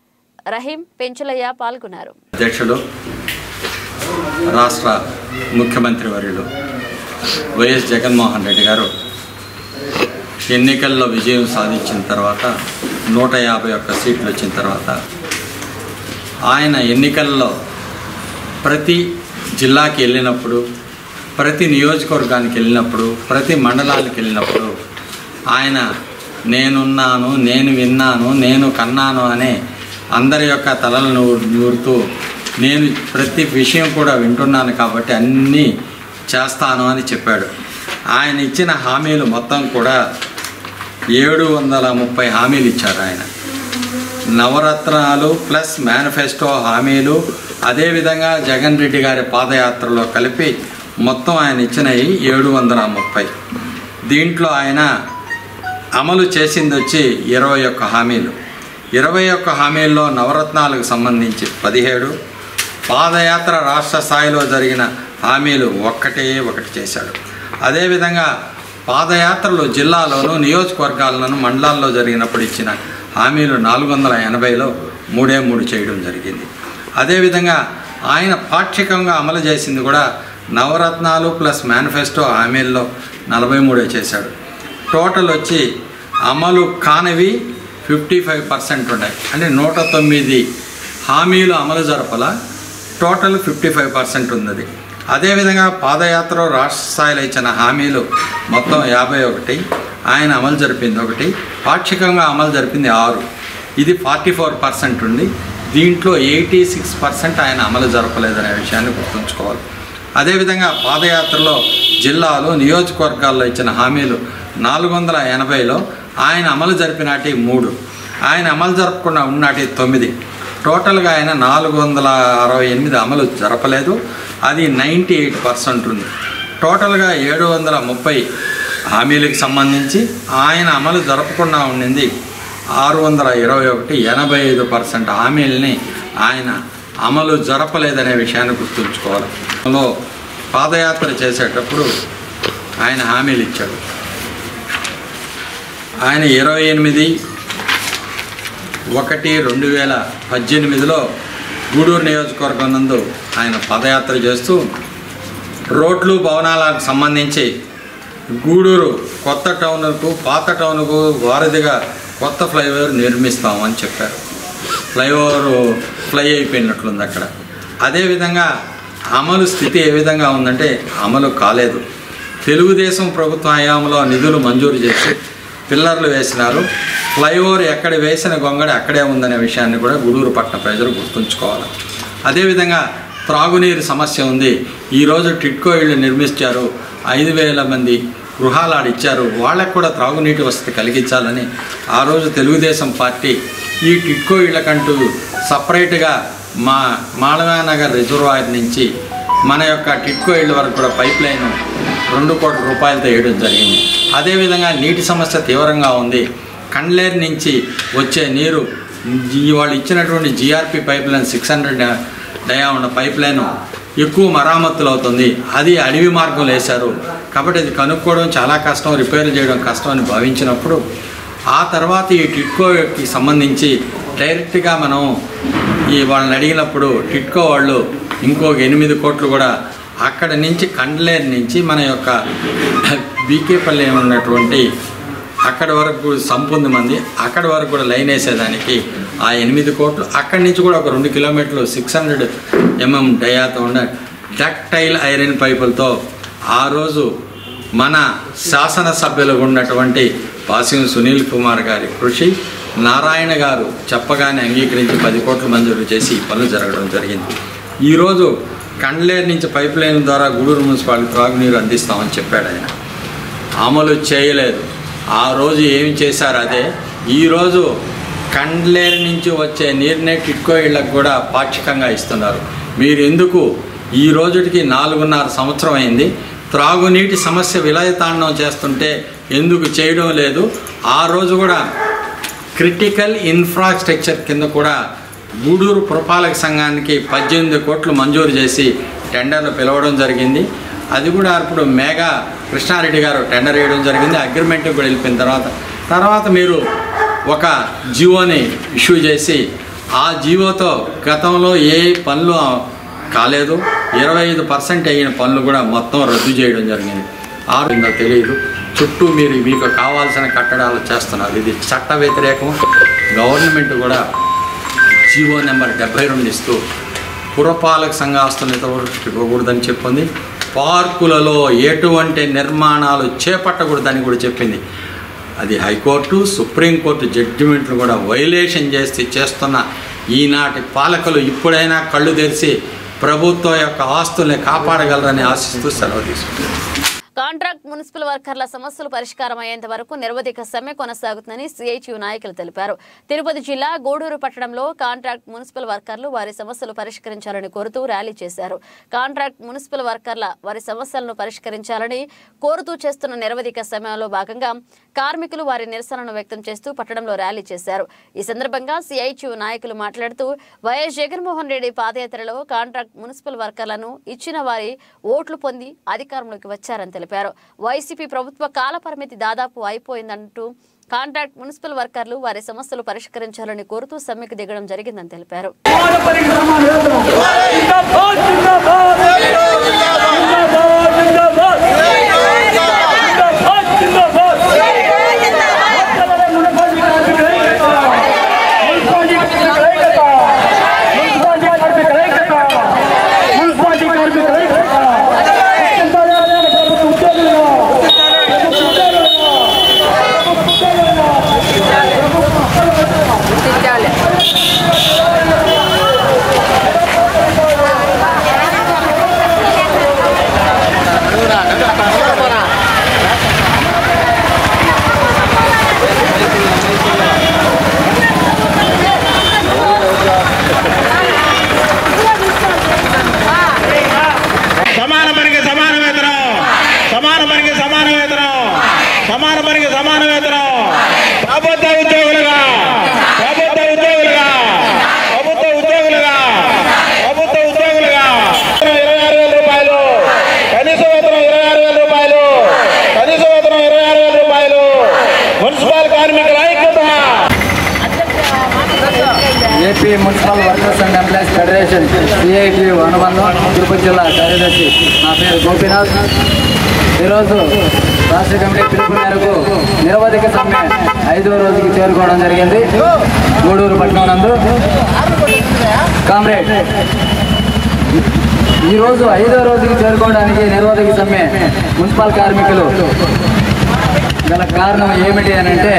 రహీం పెంచులయ్య పాల్గొన్నారు అధ్యక్షుడు రాష్ట్ర ముఖ్యమంత్రి వర్యులు వైఎస్ జగన్మోహన్ రెడ్డి గారు ఎన్నికల్లో విజయం సాధించిన తర్వాత నూట యాభై ఒక్క సీట్లు వచ్చిన తర్వాత ఆయన ఎన్నికల్లో ప్రతి జిల్లాకి వెళ్ళినప్పుడు ప్రతి నియోజకవర్గానికి వెళ్ళినప్పుడు ప్రతి మండలానికి వెళ్ళినప్పుడు ఆయన నేనున్నాను నేను విన్నాను నేను కన్నాను అనే అందరి యొక్క తలలు నూ- నూరుతూ నేను ప్రతి విషయం కూడా వింటున్నాను కాబట్టి అన్నీ చేస్తాను అని చెప్పాడు ఆయన ఇచ్చిన హామీలు మొత్తం కూడా ఏడు వందల ముప్పై హామీలు ఇచ్చారు ఆయన నవరత్నాలు ప్లస్ మేనిఫెస్టో హామీలు అదేవిధంగా జగన్ రెడ్డి గారి పాదయాత్రలో కలిపి మొత్తం ఆయన ఇచ్చినవి ఏడు వందల ముప్పై దీంట్లో ఆయన అమలు చేసింది వచ్చి ఇరవై ఒక్క హామీలు ఇరవై ఒక్క హామీల్లో నవరత్నాలకు సంబంధించి పదిహేడు పాదయాత్ర రాష్ట్ర స్థాయిలో జరిగిన హామీలు ఒక్కటే ఒకటి చేశాడు అదేవిధంగా పాదయాత్రలు జిల్లాలోను నియోజకవర్గాల్లోను మండలాల్లో జరిగినప్పుడు ఇచ్చిన హామీలు నాలుగు వందల ఎనభైలో మూడే మూడు చేయడం జరిగింది అదేవిధంగా ఆయన పాక్షికంగా అమలు చేసింది కూడా నవరత్నాలు ప్లస్ మేనిఫెస్టో హామీల్లో నలభై మూడే చేశాడు టోటల్ వచ్చి అమలు కానివి ఫిఫ్టీ ఫైవ్ పర్సెంట్ ఉన్నాయి అంటే నూట తొమ్మిది హామీలు అమలు జరపల టోటల్ ఫిఫ్టీ ఫైవ్ పర్సెంట్ ఉన్నది అదేవిధంగా పాదయాత్ర రాష్ట్ర స్థాయిలో ఇచ్చిన హామీలు మొత్తం యాభై ఒకటి ఆయన అమలు జరిపింది ఒకటి పాక్షికంగా అమలు జరిపింది ఆరు ఇది ఫార్టీ ఫోర్ పర్సెంట్ ఉంది దీంట్లో ఎయిటీ సిక్స్ పర్సెంట్ ఆయన అమలు జరపలేదనే విషయాన్ని గుర్తుంచుకోవాలి అదేవిధంగా పాదయాత్రలో జిల్లాలు నియోజకవర్గాల్లో ఇచ్చిన హామీలు నాలుగు వందల ఎనభైలో ఆయన అమలు జరిపినాటి మూడు ఆయన అమలు జరపకుండా ఉన్నాటి తొమ్మిది టోటల్గా ఆయన నాలుగు వందల అరవై ఎనిమిది అమలు జరపలేదు అది నైంటీ ఎయిట్ పర్సెంట్ ఉంది టోటల్గా ఏడు వందల ముప్పై హామీలకు సంబంధించి ఆయన అమలు జరపకుండా ఉండింది ఆరు వందల ఇరవై ఒకటి ఎనభై ఐదు పర్సెంట్ హామీలని ఆయన అమలు జరపలేదనే విషయాన్ని గుర్తుంచుకోవాలి లో పాదయాత్ర చేసేటప్పుడు ఆయన హామీలు ఇచ్చాడు ఆయన ఇరవై ఎనిమిది ఒకటి రెండు వేల పద్దెనిమిదిలో గూడూరు నియోజకవర్గం నందు ఆయన పాదయాత్ర చేస్తూ రోడ్లు భవనాలకు సంబంధించి గూడూరు కొత్త టౌన్కు పాత టౌన్కు వారధిగా కొత్త ఫ్లైఓవర్ నిర్మిస్తామని చెప్పారు ఫ్లైఓవర్ ఫ్లై అయిపోయినట్లుంది అక్కడ అదేవిధంగా అమలు స్థితి ఏ విధంగా ఉందంటే అమలు కాలేదు తెలుగుదేశం ప్రభుత్వ హయాంలో నిధులు మంజూరు చేసి పిల్లర్లు వేసినారు ఫ్లైఓవర్ ఎక్కడ వేసిన గొంగడి అక్కడే ఉందనే విషయాన్ని కూడా గూడూరు పట్టణ ప్రజలు గుర్తుంచుకోవాలి అదేవిధంగా త్రాగునీరు సమస్య ఉంది ఈరోజు టిట్కో ఇళ్ళు నిర్మించారు ఐదు వేల మంది గృహాలు ఆడిచ్చారు వాళ్ళకు కూడా త్రాగునీటి వసతి కలిగించాలని ఆ రోజు తెలుగుదేశం పార్టీ ఈ టిట్కో ఇళ్ళకంటూ సపరేట్గా మా మాళవానగర్ రిజర్వాయర్ నుంచి మన యొక్క టిట్కో ఇళ్ళ వరకు కూడా పైప్ లైన్ రెండు కోట్ల రూపాయలతో వేయడం జరిగింది అదేవిధంగా నీటి సమస్య తీవ్రంగా ఉంది కండ్లేరు నుంచి వచ్చే నీరు ఈ వాళ్ళు ఇచ్చినటువంటి GRP pipeline six hundred dia ఉన్న పైప్ లైన్ ఎక్కువ మరామతులు అవుతుంది అది అడవి మార్గంలో వేశారు కాబట్టి అది కనుక్కోవడం చాలా కష్టం రిపేర్ చేయడం కష్టం అని భావించినప్పుడు ఆ తర్వాత ఈ టిట్కోకి సంబంధించి డైరెక్ట్గా మనం ఈ వాళ్ళని అడిగినప్పుడు టిట్కో వాళ్ళు ఇంకొక ఎనిమిది కోట్లు కూడా అక్కడ నుంచి కండ్లేరు నుంచి మన యొక్క బీకేపల్లి ఉన్నటువంటి అక్కడి వరకు సంపుంది మంది అక్కడి వరకు కూడా లైన్ వేసేదానికి ఆ ఎనిమిది కోట్లు అక్కడి నుంచి కూడా ఒక రెండు కిలోమీటర్లు సిక్స్ హండ్రెడ్ ఎంఎం డయాతో ఉన్న డక్టైల్ ఐరన్ పైపులతో ఆ రోజు మన శాసనసభ్యులుగా ఉన్నటువంటి పాసిం సునీల్ కుమార్ గారి కృషి నారాయణ గారు చెప్పగానే అంగీకరించి పది కోట్లు మంజూరు చేసి ఈ పనులు జరగడం జరిగింది ఈరోజు కండ్లేరు నుంచి పైప్ లైన్ ద్వారా గూడూరు మున్సిపాలిటీ త్రాగునీరు అందిస్తామని చెప్పాడు ఆయన అమలు చేయలేదు ఆ రోజు ఏమి చేశారు అదే ఈరోజు కండ్లేరు నుంచి వచ్చే నీరునే టిట్కో ఇళ్ళకు కూడా పాక్షికంగా ఇస్తున్నారు మీరు ఎందుకు ఈ రోజుటికి నాలుగున్నర సంవత్సరం అయింది త్రాగునీటి సమస్య విలయతాండం చేస్తుంటే ఎందుకు చేయడం లేదు ఆ రోజు కూడా క్రిటికల్ ఇన్ఫ్రాస్ట్రక్చర్ కింద కూడా గూడూరు పురపాలక సంఘానికి పద్దెనిమిది కోట్లు మంజూరు చేసి టెండర్లు పిలవడం జరిగింది అది కూడా ఇప్పుడు మేఘా కృష్ణారెడ్డి గారు టెండర్ వేయడం జరిగింది అగ్రిమెంట్ కూడా వెళ్ళిపోయిన తర్వాత తర్వాత మీరు ఒక జియోని ఇష్యూ చేసి ఆ జియోతో గతంలో ఏ పనులు కాలేదు ఇరవై ఐదు పర్సెంట్ అయిన పనులు కూడా మొత్తం రద్దు చేయడం జరిగింది ఆరుందో తెలియదు చుట్టూ మీరు మీకు కావాల్సిన కట్టడాలు చేస్తున్నారు ఇది చట్ట వ్యతిరేకం గవర్నమెంట్ కూడా జీవో నెంబర్ డెబ్బై రెండు ఇస్తూ పురపాలక సంఘ ఆస్తులు ఇవ్వకూడదని చెప్పింది పార్కులలో ఎటువంటి నిర్మాణాలు చేపట్టకూడదని కూడా చెప్పింది అది హైకోర్టు సుప్రీంకోర్టు జడ్జిమెంట్లు కూడా వైలేషన్ చేసి చేస్తున్న ఈనాటి పాలకులు ఇప్పుడైనా కళ్ళు తెరిచి ప్రభుత్వం యొక్క ఆస్తుల్ని కాపాడగలరని ఆశిస్తూ సెలవు తీసుకుంటారు కాంట్రాక్ట్ మున్సిపల్ వర్కర్ల సమస్యలు పరిష్కారం అయ్యేంత వరకు నిరవధిక సమ్మె కొనసాగుతుందని సిఐటియు నాయకులు తెలిపారు తిరుపతి జిల్లా గూడూరు పట్టణంలో కాంట్రాక్ట్ మున్సిపల్ వర్కర్లు వారి సమస్యలు పరిష్కరించాలని కోరుతూ ర్యాలీ చేశారు కాంట్రాక్ట్ మున్సిపల్ వర్కర్ల వారి సమస్యలను పరిష్కరించాలని కోరుతూ చేస్తున్న నిరవధిక సమ్మెలో భాగంగా కార్మికులు వారి నిరసనను వ్యక్తం చేస్తూ పట్టణంలో ర్యాలీ చేశారు ఈ సందర్భంగా సిఐటియు నాయకులు మాట్లాడుతూ వైఎస్ జగన్మోహన్ రెడ్డి పాదయాత్రలో కాంట్రాక్ట్ మున్సిపల్ వర్కర్లను ఇచ్చిన వారి ఓట్లు పొంది అధికారంలోకి వచ్చారని తెలిపారు వైసీపీ ప్రభుత్వ కాల పరిమితి దాదాపు అయిపోయిందంటూ కాంట్రాక్ట్ మున్సిపల్ వర్కర్లు వారి సమస్యలు పరిష్కరించాలని కోరుతూ సమ్మెకు దిగడం జరిగిందని తెలిపారు సమాన పనికి సమాన వేతనం సమాన పనికి సమాన వేతనం సమాన పనికి సమాన వేతనం ప్రభుత్వ ఉద్యోగులుగా ప్రభుత్వ ఉద్యోగులుగా ప్రభుత్వ ఉద్యోగులుగా ప్రభుత్వ ఉద్యోగులుగా ఇరవై ఆరు వేల రూపాయలు కనీస వేతనం ఇరవై ఆరు వేల రూపాయలు కనీస వేతనం ఇరవై ఆరు వేల రూపాయలు మున్సిపల్ కార్మికుల ఐక్యత AP municipal workers and employees federation CIT అనుబంధం తిరుపతి జిల్లా కార్యదర్శి నా పేరు గోపీనాథ్ ఈరోజు రాష్ట్ర కమిటీ పిలుపు మేరకు నిరవధిక సమ్మె ఐదవ రోజుకి చేరుకోవడం జరిగింది గూడూరు పట్టణం నందు కామ్రేడ్ ఈరోజు ఐదో రోజుకి చేరుకోవడానికి నిరవధిక సమ్మె మున్సిపల్ కార్మికులు గల కారణం ఏమిటి అని అంటే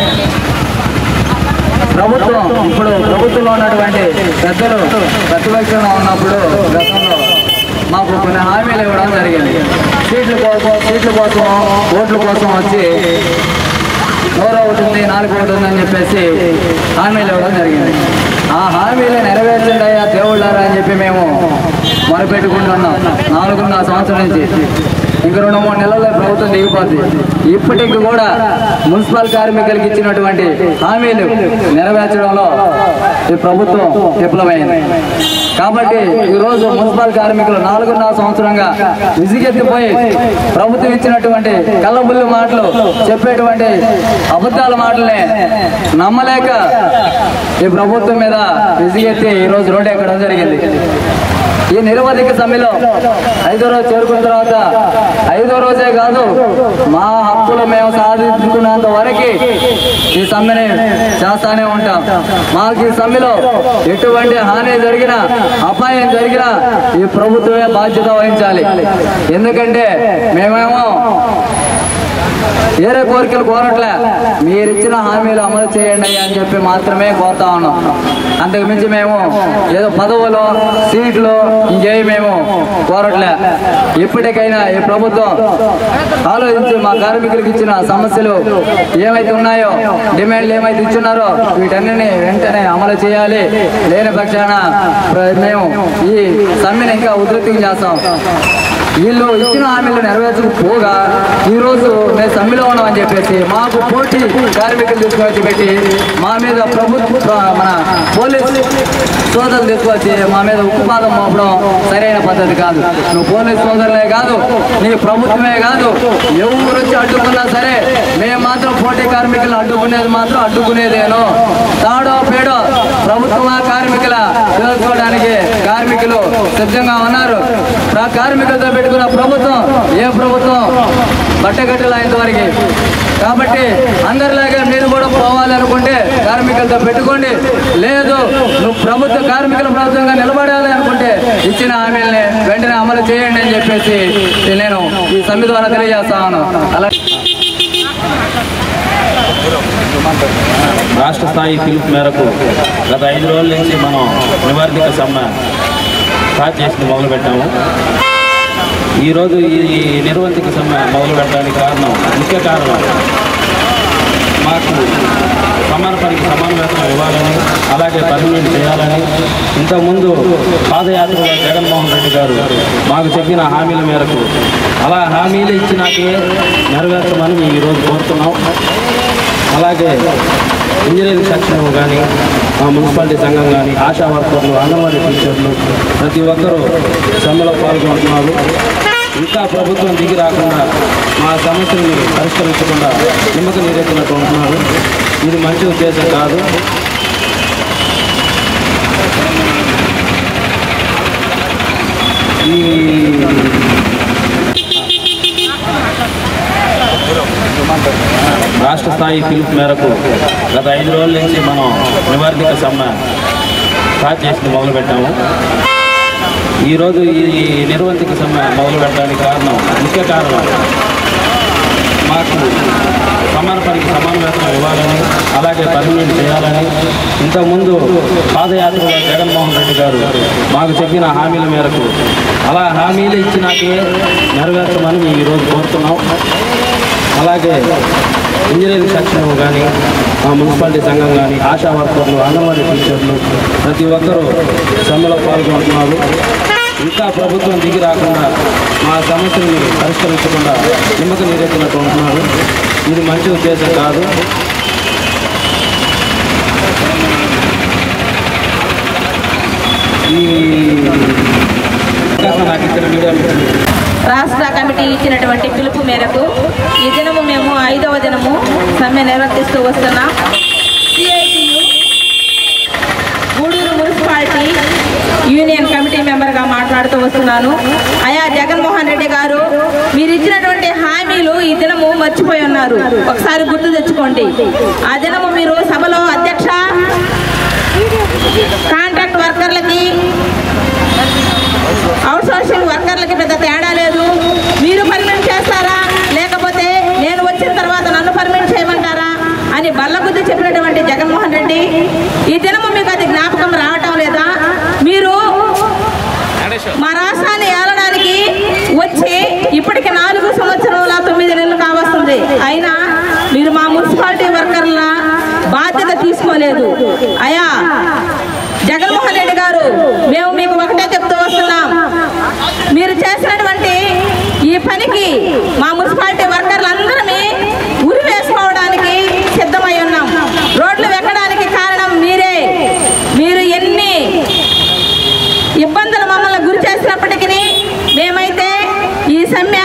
ప్రభుత్వం ఇప్పుడు ప్రభుత్వంలో ఉన్నటువంటి పెద్దలు ప్రతిపక్షంలో ఉన్నప్పుడు గతంలో మాకు కొన్ని హామీలు ఇవ్వడం జరిగింది సీట్ల కోసం సీట్ల కోసం ఓట్ల కోసం వచ్చి నోరు అవుతుంది నాలుగు అవుతుంది అని చెప్పేసి హామీలు ఇవ్వడం జరిగింది ఆ హామీలు నెరవేర్చండి అయ్యా దేవుళ్ళారా అని చెప్పి మేము మొరపెట్టుకుంటున్నాం నాలుగున్నర సంవత్సరం నుంచి ఇంక రెండు మూడు నెలల్లో ప్రభుత్వం దిగిపోద్ది ఇప్పటికి కూడా మున్సిపల్ కార్మికులకు ఇచ్చినటువంటి హామీలు నెరవేర్చడంలో ఈ ప్రభుత్వం విఫలమైంది కాబట్టి ఈ రోజు మున్సిపల్ కార్మికులు నాలుగున్నర సంవత్సరంగా విసిగెత్తిపోయి ప్రభుత్వం ఇచ్చినటువంటి కళ్ళబుల్లి మాటలు చెప్పేటువంటి అబద్ధాల మాటల్ని నమ్మలేక ఈ ప్రభుత్వం మీద విసిగెత్తి ఈ రోజు రోడ్డు ఎక్కడం జరిగింది ఈ నిరవధిక సమ్మెలో ఐదో రోజు చేరుకున్న తర్వాత ఐదో రోజే కాదు మా హక్కులు మేము సాధించుకున్నంత వరకు ఈ సమ్మెని చేస్తానే ఉంటాం మాకు ఈ సమ్మెలో ఎటువంటి హాని జరిగినా అపాయం జరిగినా ఈ ప్రభుత్వమే బాధ్యత వహించాలి ఎందుకంటే మేమేమో వేరే కోరికలు కోరట్లే మీరు ఇచ్చిన హామీలు అమలు చేయండి అని చెప్పి మాత్రమే కోరుతా ఉన్నాం అంతకు మించి మేము ఏదో పదవులు సీట్లు ఇంకేమి మేము కోరట్లే ఇప్పటికైనా ఈ ప్రభుత్వం ఆలోచించి మా కార్మికులకు ఇచ్చిన సమస్యలు ఏమైతే ఉన్నాయో డిమాండ్లు ఏమైతే ఇచ్చున్నారో వీటన్నిటిని వెంటనే అమలు చేయాలి లేని పక్షాన ప్ర- మేము ఈ సమ్మెను ఇంకా ఉధృతం చేస్తాం వీళ్ళు ఇచ్చిన హామీలు నెరవేర్చకపోగా ఈ రోజు మేము సమ్మెలో ఉన్నామని చెప్పేసి మాకు పోటీ కార్మికులు తీసుకొచ్చి పెట్టి మా మీద ప్రభుత్వ మన పోలీస్ సోదరులు తీసుకొచ్చి మా మీద ఉక్కుపాదం మోపడం సరైన పద్ధతి కాదు నువ్వు పోలీస్ సోదరులే కాదు నీ ప్రభుత్వమే కాదు ఎవరు వచ్చి అడ్డుకున్నా సరే మేము మాత్రం పోటీ కార్మికులను అడ్డుకునేది మాత్రం అడ్డుకునేదేను తాడో పేడో ప్రభుత్వ కార్మికుల తెలుసుకోవడానికి కార్మికులు సిద్ధంగా ఉన్నారు ప్ర- కార్మికులతో పెట్టుకున్న ప్రభుత్వం ఏ ప్రభుత్వం బట్టగట్టలు ఇంతవరకు కాబట్టి అందరిలాగే మీరు కూడా పోవాలి అనుకుంటే కార్మికులతో పెట్టుకోండి లేదు నువ్వు ప్రభుత్వ కార్మికుల ప్రభుత్వంగా నిలబడాలి అనుకుంటే ఇచ్చిన హామీల్ని వెంటనే అమలు చేయండి అని చెప్పేసి నేను ఈ సమ్మె ద్వారా తెలియజేస్తాను అలా రాష్ట్ర స్థాయి పిలుపు మేరకు గత ఐదు రోజుల నుంచి మనం నివారణిక సమ్మె స్టార్ట్ చేసి మొదలు పెట్టాము ఈరోజు ఈ నిర్వంతిక సమ్మె మొదలు పెట్టడానికి కారణం ముఖ్య కారణం మాకు సమాన పనికి సమాన వేతనం ఇవ్వాలని అలాగే పర్మనెంట్ చేయాలని ఇంతకుముందు పాదయాత్రలో జగన్మోహన్ రెడ్డి గారు మాకు చెప్పిన హామీల మేరకు అలా హామీలు ఇచ్చినాకే నెరవేర్చమని మేము ఈరోజు కోరుతున్నాం అలాగే ఇంజనీరింగ్ సెక్షన్ కానీ మా మున్సిపాలిటీ సంఘం కానీ ఆశా వర్కర్లు అంగన్వాడీ టీచర్లు ప్రతి ఒక్కరూ సమ్మెలో పాల్గొంటున్నారు ఇంకా ప్రభుత్వం దిగి రాకుండా మా సమస్యల్ని పరిష్కరించకుండా నిమ్మక నీరెత్తినట్టు ఉంటున్నారు ఇది మంచి ఉద్దేశం కాదు ఈ రాష్ట్ర స్థాయి పిలుపు మేరకు గత ఐదు రోజుల నుంచి మనం నివారణిక సమ్మె స్టార్ట్ చేసి మొదలు పెట్టాము ఈరోజు ఈ నిర్వంతిక సమ్మె మొదలు పెట్టడానికి కారణం ముఖ్య కారణం మాకు సమాన పనికి సమాన వేతనం ఇవ్వాలని అలాగే పర్మనెంట్ చేయాలని ఇంతకుముందు పాదయాత్రలో జగన్మోహన్ రెడ్డి గారు మాకు చెప్పిన హామీల మేరకు అలా హామీలు ఇచ్చినాకే నెరవేర్చమని మేము ఈరోజు కోరుతున్నాం అలాగే ఇంజనీరింగ్ సెక్షన్ కానీ మా మున్సిపాలిటీ సంఘం కానీ ఆశా వర్కర్లు అంగన్వాడీ టీచర్లు ప్రతి ఒక్కరూ సమ్మెలో పాల్గొంటున్నారు ఇంకా ప్రభుత్వం దిగి రాకుండా మా సమస్యల్ని పరిష్కరించకుండా నిమ్మక నీరెత్తినట్టు ఉంటున్నారు ఇది మంచి ఉద్దేశం కాదు ఈ అవకాశం నాకు ఇచ్చిన మీడియా మిత్రులు రాష్ట్ర కమిటీ ఇచ్చినటువంటి పిలుపు మేరకు ఈ దినము మేము ఐదవ దినము సమ్మె నిర్వర్తిస్తూ వస్తున్నాం CITU Gudur municipality union committee మెంబర్గా మాట్లాడుతూ వస్తున్నాను అయా జగన్మోహన్ రెడ్డి గారు మీరు ఇచ్చినటువంటి హామీలు ఈ దినము మర్చిపోయి ఉన్నారు ఒకసారి గుర్తు తెచ్చుకోండి ఆ దినము మీరు సభలో అధ్యక్ష కాంట్రాక్ట్ వర్కర్లకి అవుట్ సోర్సింగ్ వర్కర్లకి పెద్ద తేడా లేదు మీరు పర్మిట్ చేస్తారా లేకపోతే నేను వచ్చిన తర్వాత నన్ను పర్మిట్ చేయమంటారా అని బల్లబుద్ధి చెప్పినటువంటి జగన్మోహన్ రెడ్డి ఈ దినము మీకు అది జ్ఞాపకం రావటం లేదా మీరు మా రాష్ట్రాన్ని ఏలడానికి వచ్చి ఇప్పటికి నాలుగు సంవత్సరాల తొమ్మిది నెలలు కావస్తుంది అయినా మీరు మా మున్సిపాలిటీ వర్కర్ల బాధ్యత తీసుకోలేదు అయా జగన్మోహన్ రెడ్డి గారు మేము మీకు ఒకటే చెప్తూ వస్తున్నాం మీరు చేసినటువంటి ఈ పనికి మా మున్సిపాలిటీ వర్కర్లందరమే ఉరి వేసుకోవడానికి సిద్ధమై ఉన్నాం రోడ్లు ఎక్కడానికి కారణం మీరే మీరు ఎన్ని ఇబ్బందులు మమ్మల్ని గురి చేసినప్పటికీ మేమైతే ఈ సమ్మె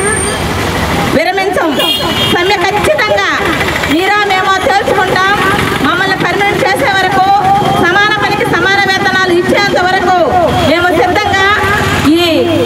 విరమించం సమ్మె ఖచ్చితంగా మీరా మేమో తేల్చుకుంటాం మమ్మల్ని పర్మనెంట్ చేసే వరకు సమాన పనికి సమాన వేతనాలు ఇచ్చేంత వరకు మేము సిద్ధంగా ఈ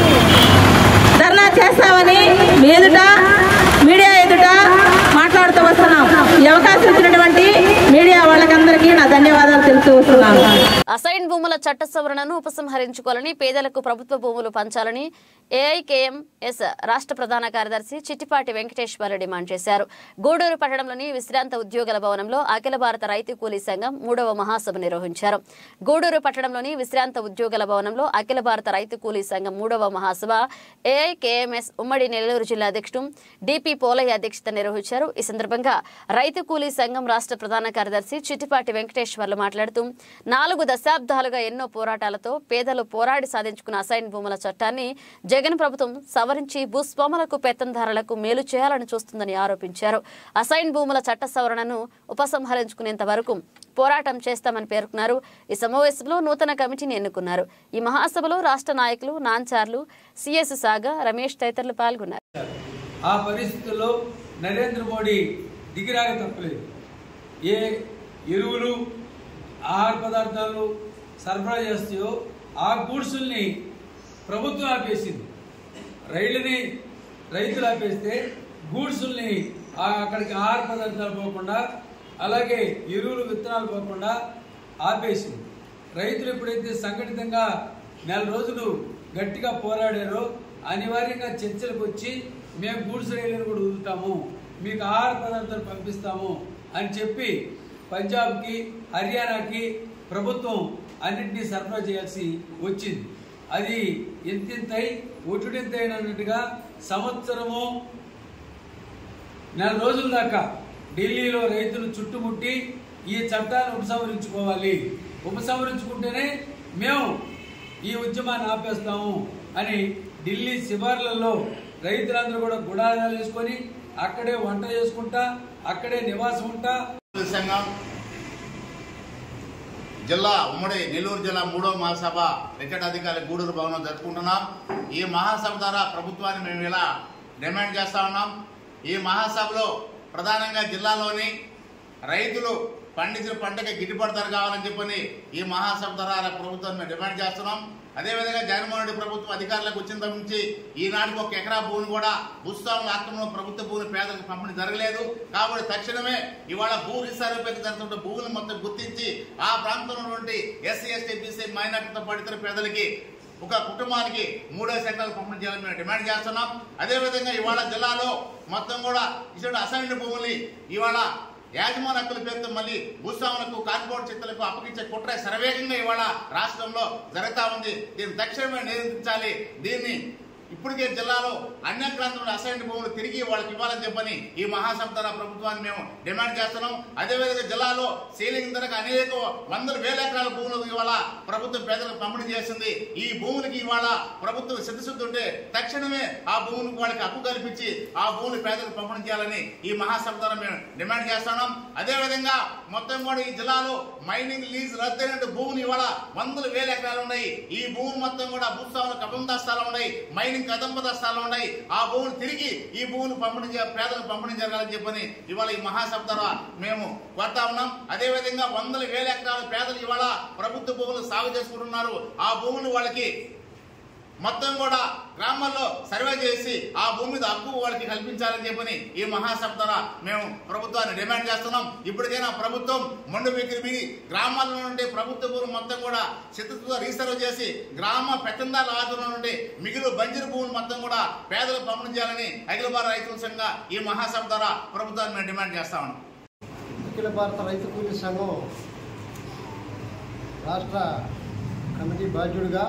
ధర్నా చేస్తామని మీ ఎదుట మీడియా ఎదుట మాట్లాడుతూ వస్తున్నాం ఈ అవకాశం ఇచ్చినటువంటి మీడియా వాళ్ళకందరికీ నా ధన్యవాదాలు తెలుపుతూ వస్తున్నాను అసైన్ భూముల చట్ట సవరణను ఉపసంహరించుకోవాలని పేదలకు ప్రభుత్వ భూములు పంచాలని ఏఐకేఎంఎస్ రాష్ట్ర ప్రధాన కార్యదర్శి చిట్టిపాటి వెంకటేశ్వర డిమాండ్ చేశారు గూడూరు పట్టణంలోని విశ్రాంత ఉద్యోగుల భవనంలో అఖిల భారత రైతు కూలీ సంఘం మూడవ మహాసభ నిర్వహించారు గూడూరు పట్టణంలోని విశ్రాంత ఉద్యోగుల భవనంలో అఖిల భారత రైతు కూలీ సంఘం మూడవ మహాసభ ఏఐకేఎంఎస్ ఉమ్మడి నెల్లూరు జిల్లా అధ్యక్షుడు డిపి పోలయ్య అధ్యక్షత నిర్వహించారు ఈ సందర్భంగా రైతు కూలీ సంఘం రాష్ట్ర ప్రధాన కార్యదర్శి చిట్టిపాటి వెంకటేశ్వర్లు మాట్లాడుతూ నాలుగు దశాబ్దాలుగా ఎన్నో పోరాటాలతో పేదలు పోరాడి సాధించుకున్న అసైన్ భూముల చట్టాన్ని జగన్ ప్రభుత్వం సవరించి భూస్వాములకు పెత్తందారులకు మేలు చేయాలని చూస్తుందని ఆరోపించారు అసైన్ భూముల చట్ట సవరణను ఉపసంహరించుకునేంత వరకు పోరాటం చేస్తామని పేర్కొన్నారు ఈ సమావేశంలో నూతన కమిటీని ఎన్నుకున్నారు ఈ మహాసభలో రాష్ట్ర నాయకులు నాంచార్లు సిఎస్ సాగా రమేష్ తదితరులు పాల్గొన్నారు ఆ పరిస్థితుల్లో నరేంద్ర మోడీ దిగిరాక తప్పలేదు ఏ ఎరువులు ఆహార పదార్థాలు సరఫరా చేస్తాయో ఆ గూడ్సుల్ని ప్రభుత్వం ఆపేసింది రైళ్ళని రైతులు ఆపేస్తే గూడ్సుల్ని ఆ అక్కడికి ఆహార పదార్థాలు పోకుండా అలాగే ఎరువులు విత్తనాలు పోకుండా ఆపేసింది రైతులు ఎప్పుడైతే సంఘటితంగా నెల రోజులు గట్టిగా పోరాడారో అనివార్యంగా చర్చలకు వచ్చి మేము గూడ్స్ రైళ్లను కూడా వదులుతాము మీకు ఆహార పదార్థాలు పంపిస్తాము అని చెప్పి పంజాబ్కి హర్యానాకి ప్రభుత్వం అన్నింటినీ సరఫరా చేయాల్సి వచ్చింది అది ఎంతెంతై ఒటుడెంతైనట్టుగా సంవత్సరము నెల రోజుల దాకా ఢిల్లీలో రైతులు చుట్టుముట్టి ఈ చట్టాన్ని ఉపసంహరించుకోవాలి ఉపసంహరించుకుంటేనే మేము ఈ ఉద్యమాన్ని ఆపేస్తాము అని ఢిల్లీ శివార్లలో రైతులందరూ కూడా గుడారాలు వేసుకొని అక్కడే వంట చేసుకుంటా అక్కడే నివాసం ఉంటా సంఘం జిల్లా ఉమ్మడి నెల్లూరు జిల్లా మూడో మహాసభ రిటైర్డ్ అధికారి గూడూరు భవనం జరుపుకుంటున్నాం ఈ మహాసభ ద్వారా ప్రభుత్వాన్ని మేము ఇలా డిమాండ్ చేస్తా ఉన్నాం ఈ మహాసభలో ప్రధానంగా జిల్లాలోని రైతులు పండించిన పంటకి గిట్టుబాటు ధర కావాలని చెప్పని ఈ మహాసభ ద్వారా ప్రభుత్వాన్ని మేము డిమాండ్ చేస్తున్నాం అదేవిధంగా జగన్మోహన్ రెడ్డి ప్రభుత్వం అధికారులకు వచ్చిన దగ్గర నుంచి ఈనాటికి ఒక ఎకరా భూమిని కూడా భూస్వాముల ఆక్రమణ ప్రభుత్వ భూమిని పేదలకు పంపిణీ జరగలేదు కాబట్టి తక్షణమే ఇవాళ భూ రిసర్వేకి జరుగుతున్న భూములను మొత్తం గుర్తించి ఆ ప్రాంతంలో ఉన్నటువంటి ఎస్సీ ఎస్టీ బీసీ మైనార్టీతో పడితే పేదలకి ఒక కుటుంబానికి మూడో సెక్టార్లు పంపిణీ చేయాలని మేము డిమాండ్ చేస్తున్నాం అదేవిధంగా ఇవాళ జిల్లాలో మొత్తం కూడా ఇటువంటి అసైన్డ్ భూముల్ని ఇవాళ యాజమాన్య హక్కుల పేరుతో మళ్ళీ భూస్వాములకు కార్పొరేట్ శక్తులకు అప్పగించే కుట్ర శరవేగంగా ఇవాళ రాష్ట్రంలో జరుగుతా ఉంది దీన్ని తక్షణమే నియంత్రించాలి దీన్ని ఇప్పటికే జిల్లాలో అన్ని ప్రాంతంలో అసైన్ భూములు తిరిగి వాళ్ళకి ఇవ్వాలని చెప్పని ఈ మహాసభ ద్వారా ప్రభుత్వాన్ని మేము డిమాండ్ చేస్తున్నాం అదేవిధంగా జిల్లాలో సీలింగ్ ధరకు అనేక వందల వేల ఎకరాల భూములు ఇవాళ ప్రభుత్వం పేదలకు పంపిణీ చేసింది ఈ భూములకి ఇవాళ ప్రభుత్వం సిద్ధశుద్ధి ఉంటే తక్షణమే ఆ భూములకు వాళ్ళకి హక్కు కల్పించి ఆ భూములు పేదలకు పంపిణీ చేయాలని ఈ మహాసభ ద్వారా మేము డిమాండ్ చేస్తున్నాం అదేవిధంగా మొత్తం కూడా ఈ జిల్లాలో మైనింగ్ లీజ్ రద్దయినట్టు భూములు ఇవాళ వందల వేల ఎకరాలు ఉన్నాయి ఈ భూములు మొత్తం కూడా భూస్వాముల కబందాస్తాలు ఉన్నాయి మైనింగ్ కదంబ దస్తాలు ఉన్నాయి ఆ భూములు తిరిగి ఈ భూములు పంపిణీ చే- పేదలకు పంపిణీ జరగాలని చెప్పని ఇవాళ ఈ మహాసభ ద్వారా మేము కోరుతా ఉన్నాం అదే విధంగా వందల వేల ఎకరాల పేదలు ఇవాళ ప్రభుత్వ భూములు సాగు చేసుకుంటున్నారు ఆ భూములు వాళ్ళకి మొత్తం కూడా గ్రామాల్లో సర్వే చేసి ఆ భూమి మీద హక్కు వాళ్ళకి కల్పించాలని చెప్పని ఈ మహాసభ ద్వారా మేము ప్రభుత్వాన్ని డిమాండ్ చేస్తున్నాం ఇప్పటికైనా ప్రభుత్వం మొండు విక్రి గ్రామాల్లో నుండి ప్రభుత్వ భూములు మొత్తం కూడా చిత్తతో రీసర్వ్ చేసి గ్రామ పెత్తందారుల ఆధ్వర్యంలో నుండి మిగిలిన బంజరు భూములు మొత్తం కూడా పేదలకు పంపిణీ చేయాలని అఖిల భారత రైతుల సంఘ ఈ మహాసభ ద్వారా ప్రభుత్వాన్ని మేము డిమాండ్ చేస్తా ఉన్నాం అఖిల భారత రైతు కూలీ సంఘం రాష్ట్ర కమిటీ బాధ్యుడిగా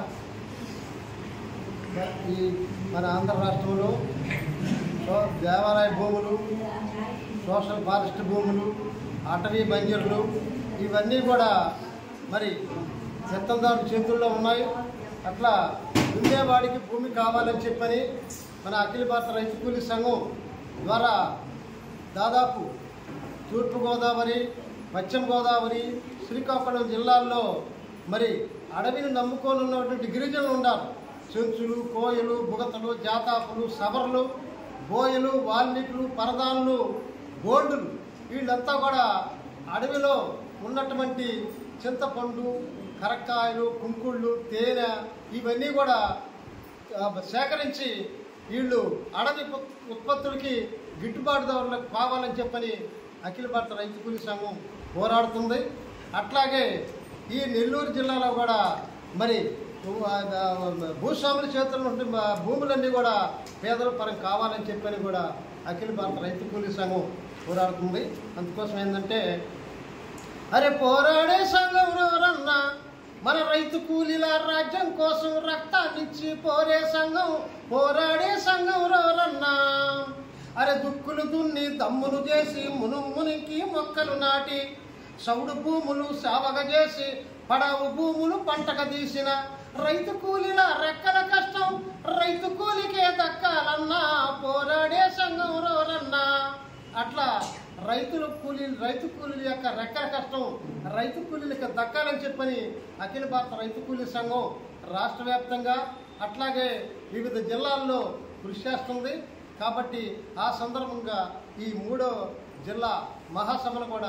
ఈ మన ఆంధ్ర రాష్ట్రంలో సో- దేవాలయ భూములు సోషల్ ఫారెస్ట్ భూములు అటవీ బంజర్లు ఇవన్నీ కూడా మరి చెత్తదారు చేతుల్లో ఉన్నాయి అట్లా దున్నేవాడికి భూమి కావాలని చెప్పని మన అఖిల భారత రైతు కూలీ సంఘం ద్వారా దాదాపు తూర్పుగోదావరి పశ్చిమ గోదావరి శ్రీకాకుళం జిల్లాల్లో మరి అడవిని నమ్ముకొని ఉన్నటువంటి గిరిజనులు ఉన్నారు చెంచులు కోయలు బుగతలు జాతాపులు సబర్లు బోయలు వాల్మీకులు పరదానులు గోల్డులు వీళ్ళంతా కూడా అడవిలో ఉన్నటువంటి చింతపండు కరక్కాయలు కుంకుళ్ళు తేనె ఇవన్నీ కూడా ఆ, సేకరించి వీళ్ళు అడవి ఉత్- ఉత్పత్తులకి గిట్టుబాటు ధరలకు కావాలని చెప్పని అఖిల భారత రైతు కూలీ సంఘం పోరాడుతుంది అట్లాగే ఈ నెల్లూరు జిల్లాలో కూడా మరి ఆ, ఆ, భూస్వాముల చేతుల్లో ఉంటే మా భూములన్నీ కూడా పేదల పరం కావాలని చెప్పని కూడా అఖిల భారత రైతు కూలీ సంఘం పోరాడుతుంది అందుకోసం ఏంటంటే అరే పోరాడే సంఘం ఎవరన్నా మన రైతు కూలీల రాజ్యం కోసం రక్తాన్నిచ్చి పోరే సంఘం పోరాడే సంఘం ఎవరన్నా అరే దుక్కులు దున్ని దమ్ములు చేసి మునుమునికి మొక్కలు నాటి సౌడు భూములు సావగ చేసి పడవు భూములు పంటక తీసిన రైతు కూలీల రెక్కల కష్టం రైతు కూలికే దక్కాలన్నా పోరాడే సంఘం ఎవరన్నా అట్లా రైతుల కూలీ రైతు కూలీల యొక్క రెక్కల కష్టం రైతు కూలీలకు దక్కాలని చెప్పని అఖిల భారత రైతు కూలీ సంఘం రాష్ట్ర వ్యాప్తంగా అట్లాగే వివిధ జిల్లాల్లో కృషి చేస్తుంది కాబట్టి ఆ సందర్భంగా ఈ మూడో జిల్లా మహాసభను కూడా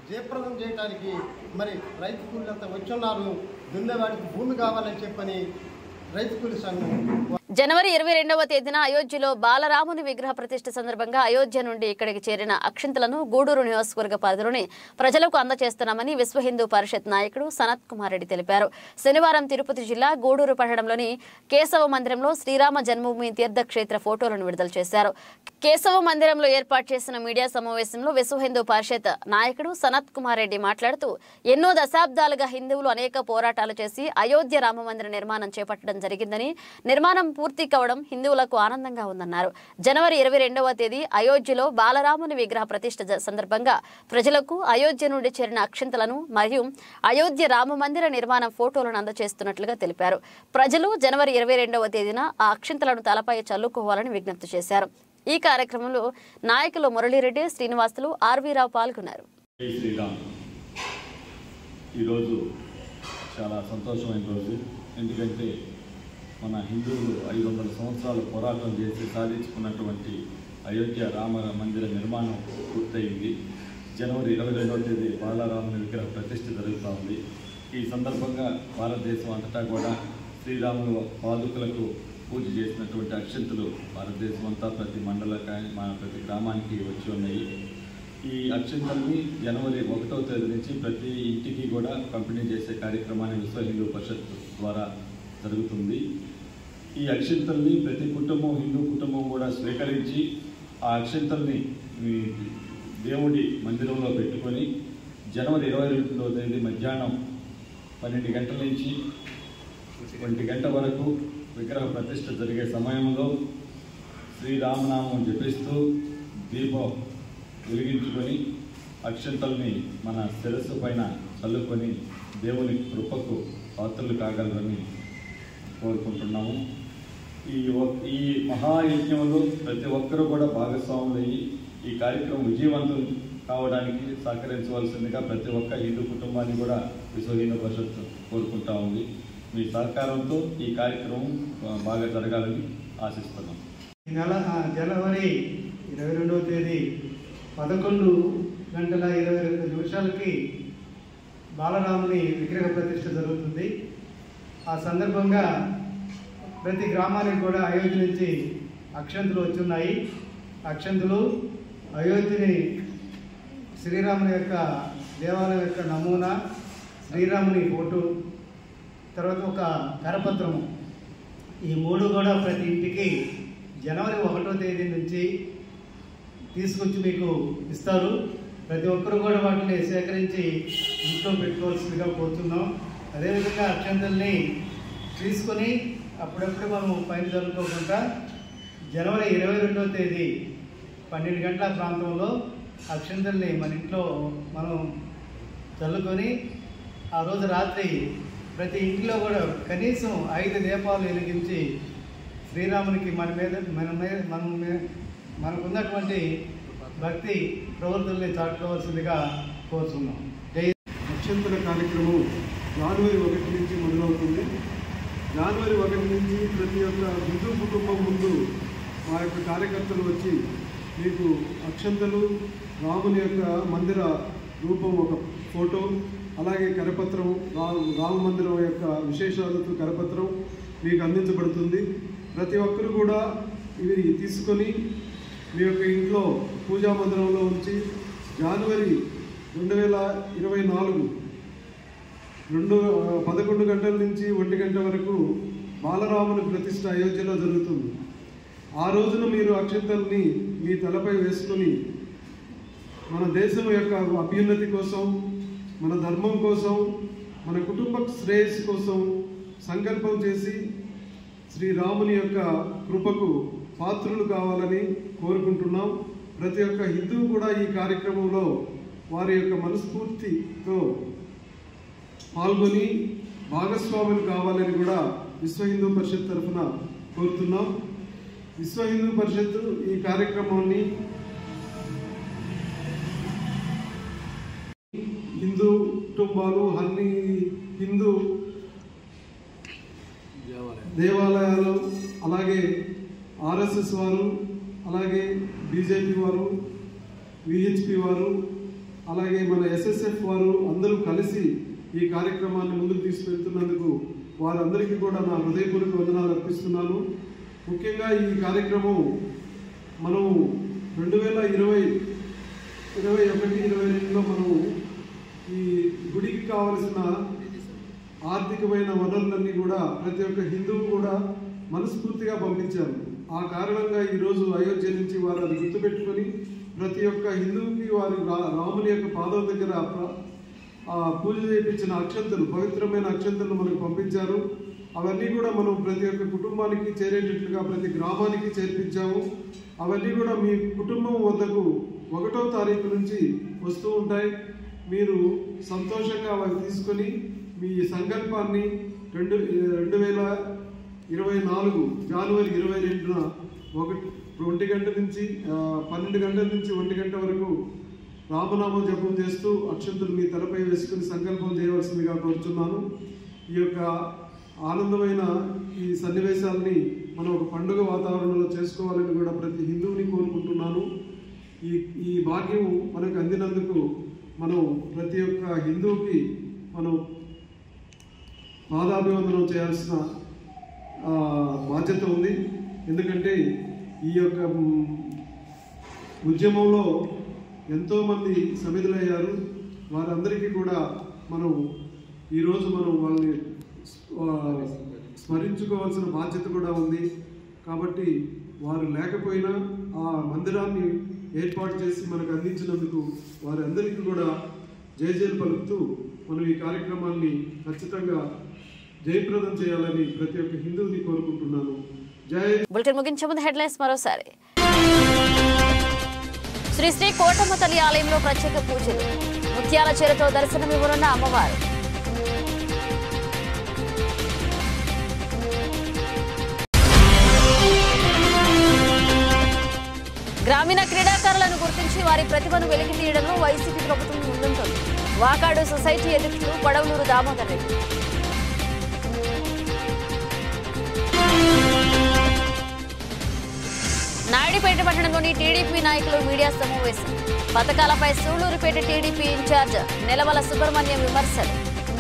జయప్రదం చేయడానికి మరి రైతు కూలీలంతా వచ్చున్నారు దున్నేవాడికి భూమి కావాలని చెప్పని రైతు కూలి సంఘం జనవరి ఇరవై రెండవ తేదీన అయోధ్యలో బాలరాముని విగ్రహ ప్రతిష్ఠ సందర్భంగా అయోధ్య నుండి ఇక్కడికి చేరిన అక్షింతలను గూడూరు నియోజకవర్గ పరిధిలోని ప్రజలకు అందజేస్తున్నామని విశ్వ హిందూ పరిషత్ నాయకుడు సనత్ కుమార్ రెడ్డి తెలిపారు శనివారం తిరుపతి జిల్లా గూడూరు పట్టణంలోని కేశవ మందిరంలో శ్రీరామ జన్మభూమి తీర్థక్షేత్ర ఫోటోలను విడుదల చేశారు కేశవ మందిరంలో ఏర్పాటు చేసిన మీడియా సమావేశంలో విశ్వ హిందూ పరిషత్ నాయకుడు సనత్ కుమార్ రెడ్డి మాట్లాడుతూ ఎన్నో దశాబ్దాలుగా హిందువులు అనేక పోరాటాలు చేసి అయోధ్య రామ మందిర నిర్మాణం చేపట్టడం జరిగిందని నిర్మాణం పూర్తి కావడం హిందువులకు ఆనందంగా ఉందన్నారు జనవరి ఇరవై రెండవ తేదీ అయోధ్యలో బాలరాముని విగ్రహ ప్రతిష్ఠ జ- సందర్భంగా ప్రజలకు అయోధ్య నుండి చేరిన అక్షింతలను మరియు అయోధ్య రామ మందిర నిర్మాణం ఫోటోలను అందజేస్తున్నట్లుగా తెలిపారు ప్రజలు జనవరి ఇరవై రెండవ తేదీన ఆ అక్షింతలను తలపై చల్లుకోవాలని విజ్ఞప్తి చేశారు ఈ కార్యక్రమంలో నాయకులు మురళీరెడ్డి శ్రీనివాసులు ఆర్వీరావు పాల్గొన్నారు జై శ్రీరామ్ ఈరోజు చాలా సంతోషమైన రోజు ఎందుకంటే మన హిందువులు ఐదు వందల సంవత్సరాలు పోరాటం చేసి సాధించుకున్నటువంటి అయోధ్య రామ మందిర నిర్మాణం పూర్తయింది జనవరి ఇరవై రెండవ తేదీ బాలరాముని విగ్రహ ప్రతిష్ఠ జరుగుతూ ఉంది ఈ సందర్భంగా భారతదేశం అంతటా కూడా శ్రీరాములు పాదుకులకు పూజ చేసినటువంటి అక్షంతులు భారతదేశం అంతా ప్రతి మండలకాయ మన ప్రతి గ్రామానికి వచ్చి ఉన్నాయి ఈ అక్షంతల్ని జనవరి ఒకటో తేదీ నుంచి ప్రతి ఇంటికి కూడా పంపిణీ చేసే కార్యక్రమాన్ని విశ్వ హిందూ పరిషత్ ద్వారా జరుగుతుంది ఈ అక్షంతల్ని ప్రతి కుటుంబం హిందూ కుటుంబం కూడా స్వీకరించి ఆ అక్షంతల్ని ఈ దేవుడి మందిరంలో పెట్టుకొని జనవరి ఇరవై రెండవ తేదీ మధ్యాహ్నం పన్నెండు గంటల నుంచి ఒంటి గంట వరకు విగ్రహ ప్రతిష్ఠ జరిగే సమయంలో శ్రీరామనామం జపిస్తూ దీపం వెలిగించుకొని అక్షంతల్ని మన శిరస్సు పైన చల్లుకొని దేవుని కృపకు పాత్రలు కాగలరని కోరుకుంటున్నాము ఈ ఒ- ఈ మహాయజ్ఞంలో ప్రతి ఒక్కరూ కూడా భాగస్వాములయ్యి ఈ కార్యక్రమం విజయవంతం కావడానికి సహకరించవలసిందిగా ప్రతి ఒక్క హిందూ కుటుంబాన్ని కూడా విశ్వ హిందూ పరిషత్ కోరుకుంటా ఉంది మీ సహకారంతో ఈ కార్యక్రమం ఆ, బాగా జరగాలని ఆశిస్తున్నాం ఈ నెల ఆ, జనవరి ఇరవై రెండవ తేదీ పదకొండు గంటల ఇరవై రెండు నిమిషాలకి బాలరాముని విగ్రహ ప్రతిష్ఠ జరుగుతుంది ఆ సందర్భంగా ప్రతి గ్రామానికి కూడా అయోధ్య నుంచి అక్షంతులు వచ్చున్నాయి అక్షంతులు అయోధ్యని శ్రీరాముని యొక్క దేవాలయం యొక్క నమూనా శ్రీరాముని ఫోటో తర్వాత ఒక కరపత్రము ఈ మూడు కూడా ప్రతి ఇంటికి జనవరి ఒకటో తేదీ నుంచి తీసుకొచ్చి మీకు ఇస్తారు ప్రతి ఒక్కరు కూడా వాటిని సేకరించి ఇంట్లో పెట్టుకోవాల్సిందిగా కోరుతున్నాం అదేవిధంగా అక్షంతల్ని తీసుకొని అప్పుడప్పుడు మనం పైన జరుపుకోకుండా జనవరి ఇరవై రెండవ తేదీ పన్నెండు గంటల ప్రాంతంలో అక్షంతల్ని మన ఇంట్లో మనం చల్లుకొని ఆ రోజు రాత్రి ప్రతి ఇంటిలో కూడా కనీసం ఐదు దీపాలు వెలిగించి శ్రీరామునికి మన మీద మన మీద మన మీద- మనకున్నటువంటి భక్తి ప్రవృత్తుల్ని చాటుకోవాల్సిందిగా కోరుతున్నాం జై అక్షంతల కార్యక్రమం జనవరి ఒకటి నుంచి మొదలవుతుంది జనవరి ఒకటి నుంచి ప్రతి ఒక్క హిందూ కుటుంబం ముందు మా యొక్క కార్యకర్తలు వచ్చి మీకు అక్షంతలు రాముని యొక్క మందిర రూపం ఒక ఫోటో అలాగే కరపత్రం రా రామ మందిరం యొక్క విశేషాలతో కరపత్రం మీకు అందించబడుతుంది ప్రతి ఒక్కరు కూడా ఇవి తీసుకొని మీ యొక్క ఇంట్లో పూజా మందిరంలో ఉంచి జనవరి రెండు వేల ఇరవై నాలుగు రెండు ఆ, పదకొండు గంటల నుంచి ఒంటి గంట వరకు బాలరాముని ప్రతిష్ట అయోధ్యలో జరుగుతుంది ఆ రోజున మీరు అక్షంతల్ని మీ తలపై వేసుకొని మన దేశం యొక్క అభ్యున్నతి కోసం మన ధర్మం కోసం మన కుటుంబ శ్రేయస్సు కోసం సంకల్పం చేసి శ్రీరాముని యొక్క కృపకు పాత్రులు కావాలని కోరుకుంటున్నాం ప్రతి ఒక్క హిందువు కూడా ఈ కార్యక్రమంలో వారి యొక్క మనస్ఫూర్తితో పాల్గొని భాగస్వాములు కావాలని కూడా విశ్వ హిందూ పరిషత్ తరఫున కోరుతున్నాం విశ్వ హిందూ పరిషత్ ఈ కార్యక్రమాన్ని హిందూ కుటుంబాలు అన్ని హిందూ దేవాలయాలు అలాగే ఆర్ఎస్ఎస్ వారు అలాగే బీజేపీ వారు విహెచ్పి వారు అలాగే మన ఎస్ఎస్ఎఫ్ వారు అందరూ కలిసి ఈ కార్యక్రమాన్ని ముందుకు తీసుకెళ్తున్నందుకు వారందరికీ కూడా నా హృదయపూర్వక వందనాలు అర్పిస్తున్నాను ముఖ్యంగా ఈ కార్యక్రమం మనం రెండు వేల ఇరవై ఇరవై ఒకటి ఇరవై రెండులో మనం ఈ గుడికి కావలసిన ఆర్థికమైన వనరులన్నీ కూడా ప్రతి ఒక్క హిందువు కూడా మనస్ఫూర్తిగా పంపించారు ఆ కారణంగా ఈరోజు అయోధ్య నుంచి వారు అది గుర్తుపెట్టుకొని ప్రతి ఒక్క హిందువుకి వారి రా- రాముని యొక్క పాదం దగ్గర ప్ర- ఆ పూజ చేయించిన అక్షంతలు పవిత్రమైన అక్షంతలు మనకు పంపించారు అవన్నీ కూడా మనం ప్రతి ఒక్క కుటుంబానికి చేరేటట్లుగా ప్రతి గ్రామానికి చేర్పించాము అవన్నీ కూడా మీ కుటుంబం వద్దకు ఒకటో తారీఖు నుంచి వస్తూ ఉంటాయి మీరు సంతోషంగా అవి తీసుకొని మీ సంకల్పాన్ని రెండు రెండు వేల ఇరవై నాలుగు జనవరి ఇరవై రెండున ఒకటి ఒంటి గంట నుంచి ఆ, పన్నెండు గంటల నుంచి ఒంటి గంట వరకు రామనామం జపం చేస్తూ అక్షంతులు మీ తలపై వేసుకుని సంకల్పం చేయవలసిందిగా కోరుతున్నాను ఈ యొక్క ఆనందమైన ఈ సన్నివేశాలని మనం ఒక పండుగ వాతావరణంలో చేసుకోవాలని కూడా ప్రతి హిందువుని కోరుకుంటున్నాను ఈ ఈ భాగ్యం మనకు అందినందుకు మనం ప్రతి ఒక్క హిందువుకి మనం పాదాభివందనం చేయాల్సిన ఆ, బాధ్యత ఉంది ఎందుకంటే ఈ యొక్క మ్, ఉద్యమంలో ఎంతోమంది సమిధులయ్యారు వారందరికీ కూడా మనం ఈరోజు మనం వాళ్ళని ఆ, స్మరించుకోవాల్సిన బాధ్యత కూడా ఉంది కాబట్టి వారు లేకపోయినా ఆ మందిరాన్ని ఏర్పాటు చేసి మనకు అందించినందుకు వారందరికీ కూడా జయజయలు పలుకుతూ మనం ఈ కార్యక్రమాన్ని ఖచ్చితంగా జయప్రదం చేయాలని ప్రతి ఒక్క హిందువుని కోరుకుంటున్నాను జై బులెటిన్ ముగించే ముందు హెడ్లైన్స్ మరోసారి శ్రీ శ్రీ కోటమ్మ తల్లి ఆలయంలో ప్రత్యేక పూజలు ముత్యాల చీరతో దర్శనమివ్వనున్న అమ్మవారు గ్రామీణ క్రీడాకారులను గుర్తించి వారి ప్రతిభను వెలికి తీయడంలో వైసీపీ ప్రభుత్వం ముందుంటుంది వాకాడు సొసైటీ అధ్యక్షులు పడవలూరు దామోదర్ రెడ్డి నాయుడుపేట పట్టణంలోని టీడీపీ నాయకులు మీడియా సమావేశం పథకాలపై సూళ్లూరుపేట టీడీపీ ఇన్ఛార్జ్ నెలవల సుబ్రహ్మణ్యం విమర్శలు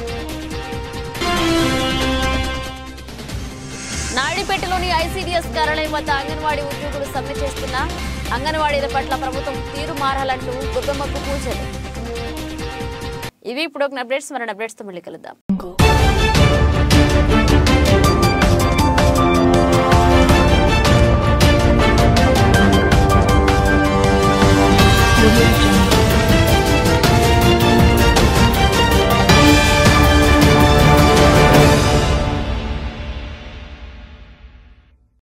నాయుడుపేటలోని ఐసీడీఎస్ కార్యాలయం వద్ద అంగన్వాడీ ఉద్యోగులు సమ్మె చేస్తున్న అంగన్వాడీల పట్ల ప్రభుత్వం తీరు మారాలంటూ గుబ్బమ్మకు పూజలు ఇవి ఇప్పుడు ఒక అప్డేట్స్ మరణ అప్డేట్స్తో మళ్ళీ కలుద్దాం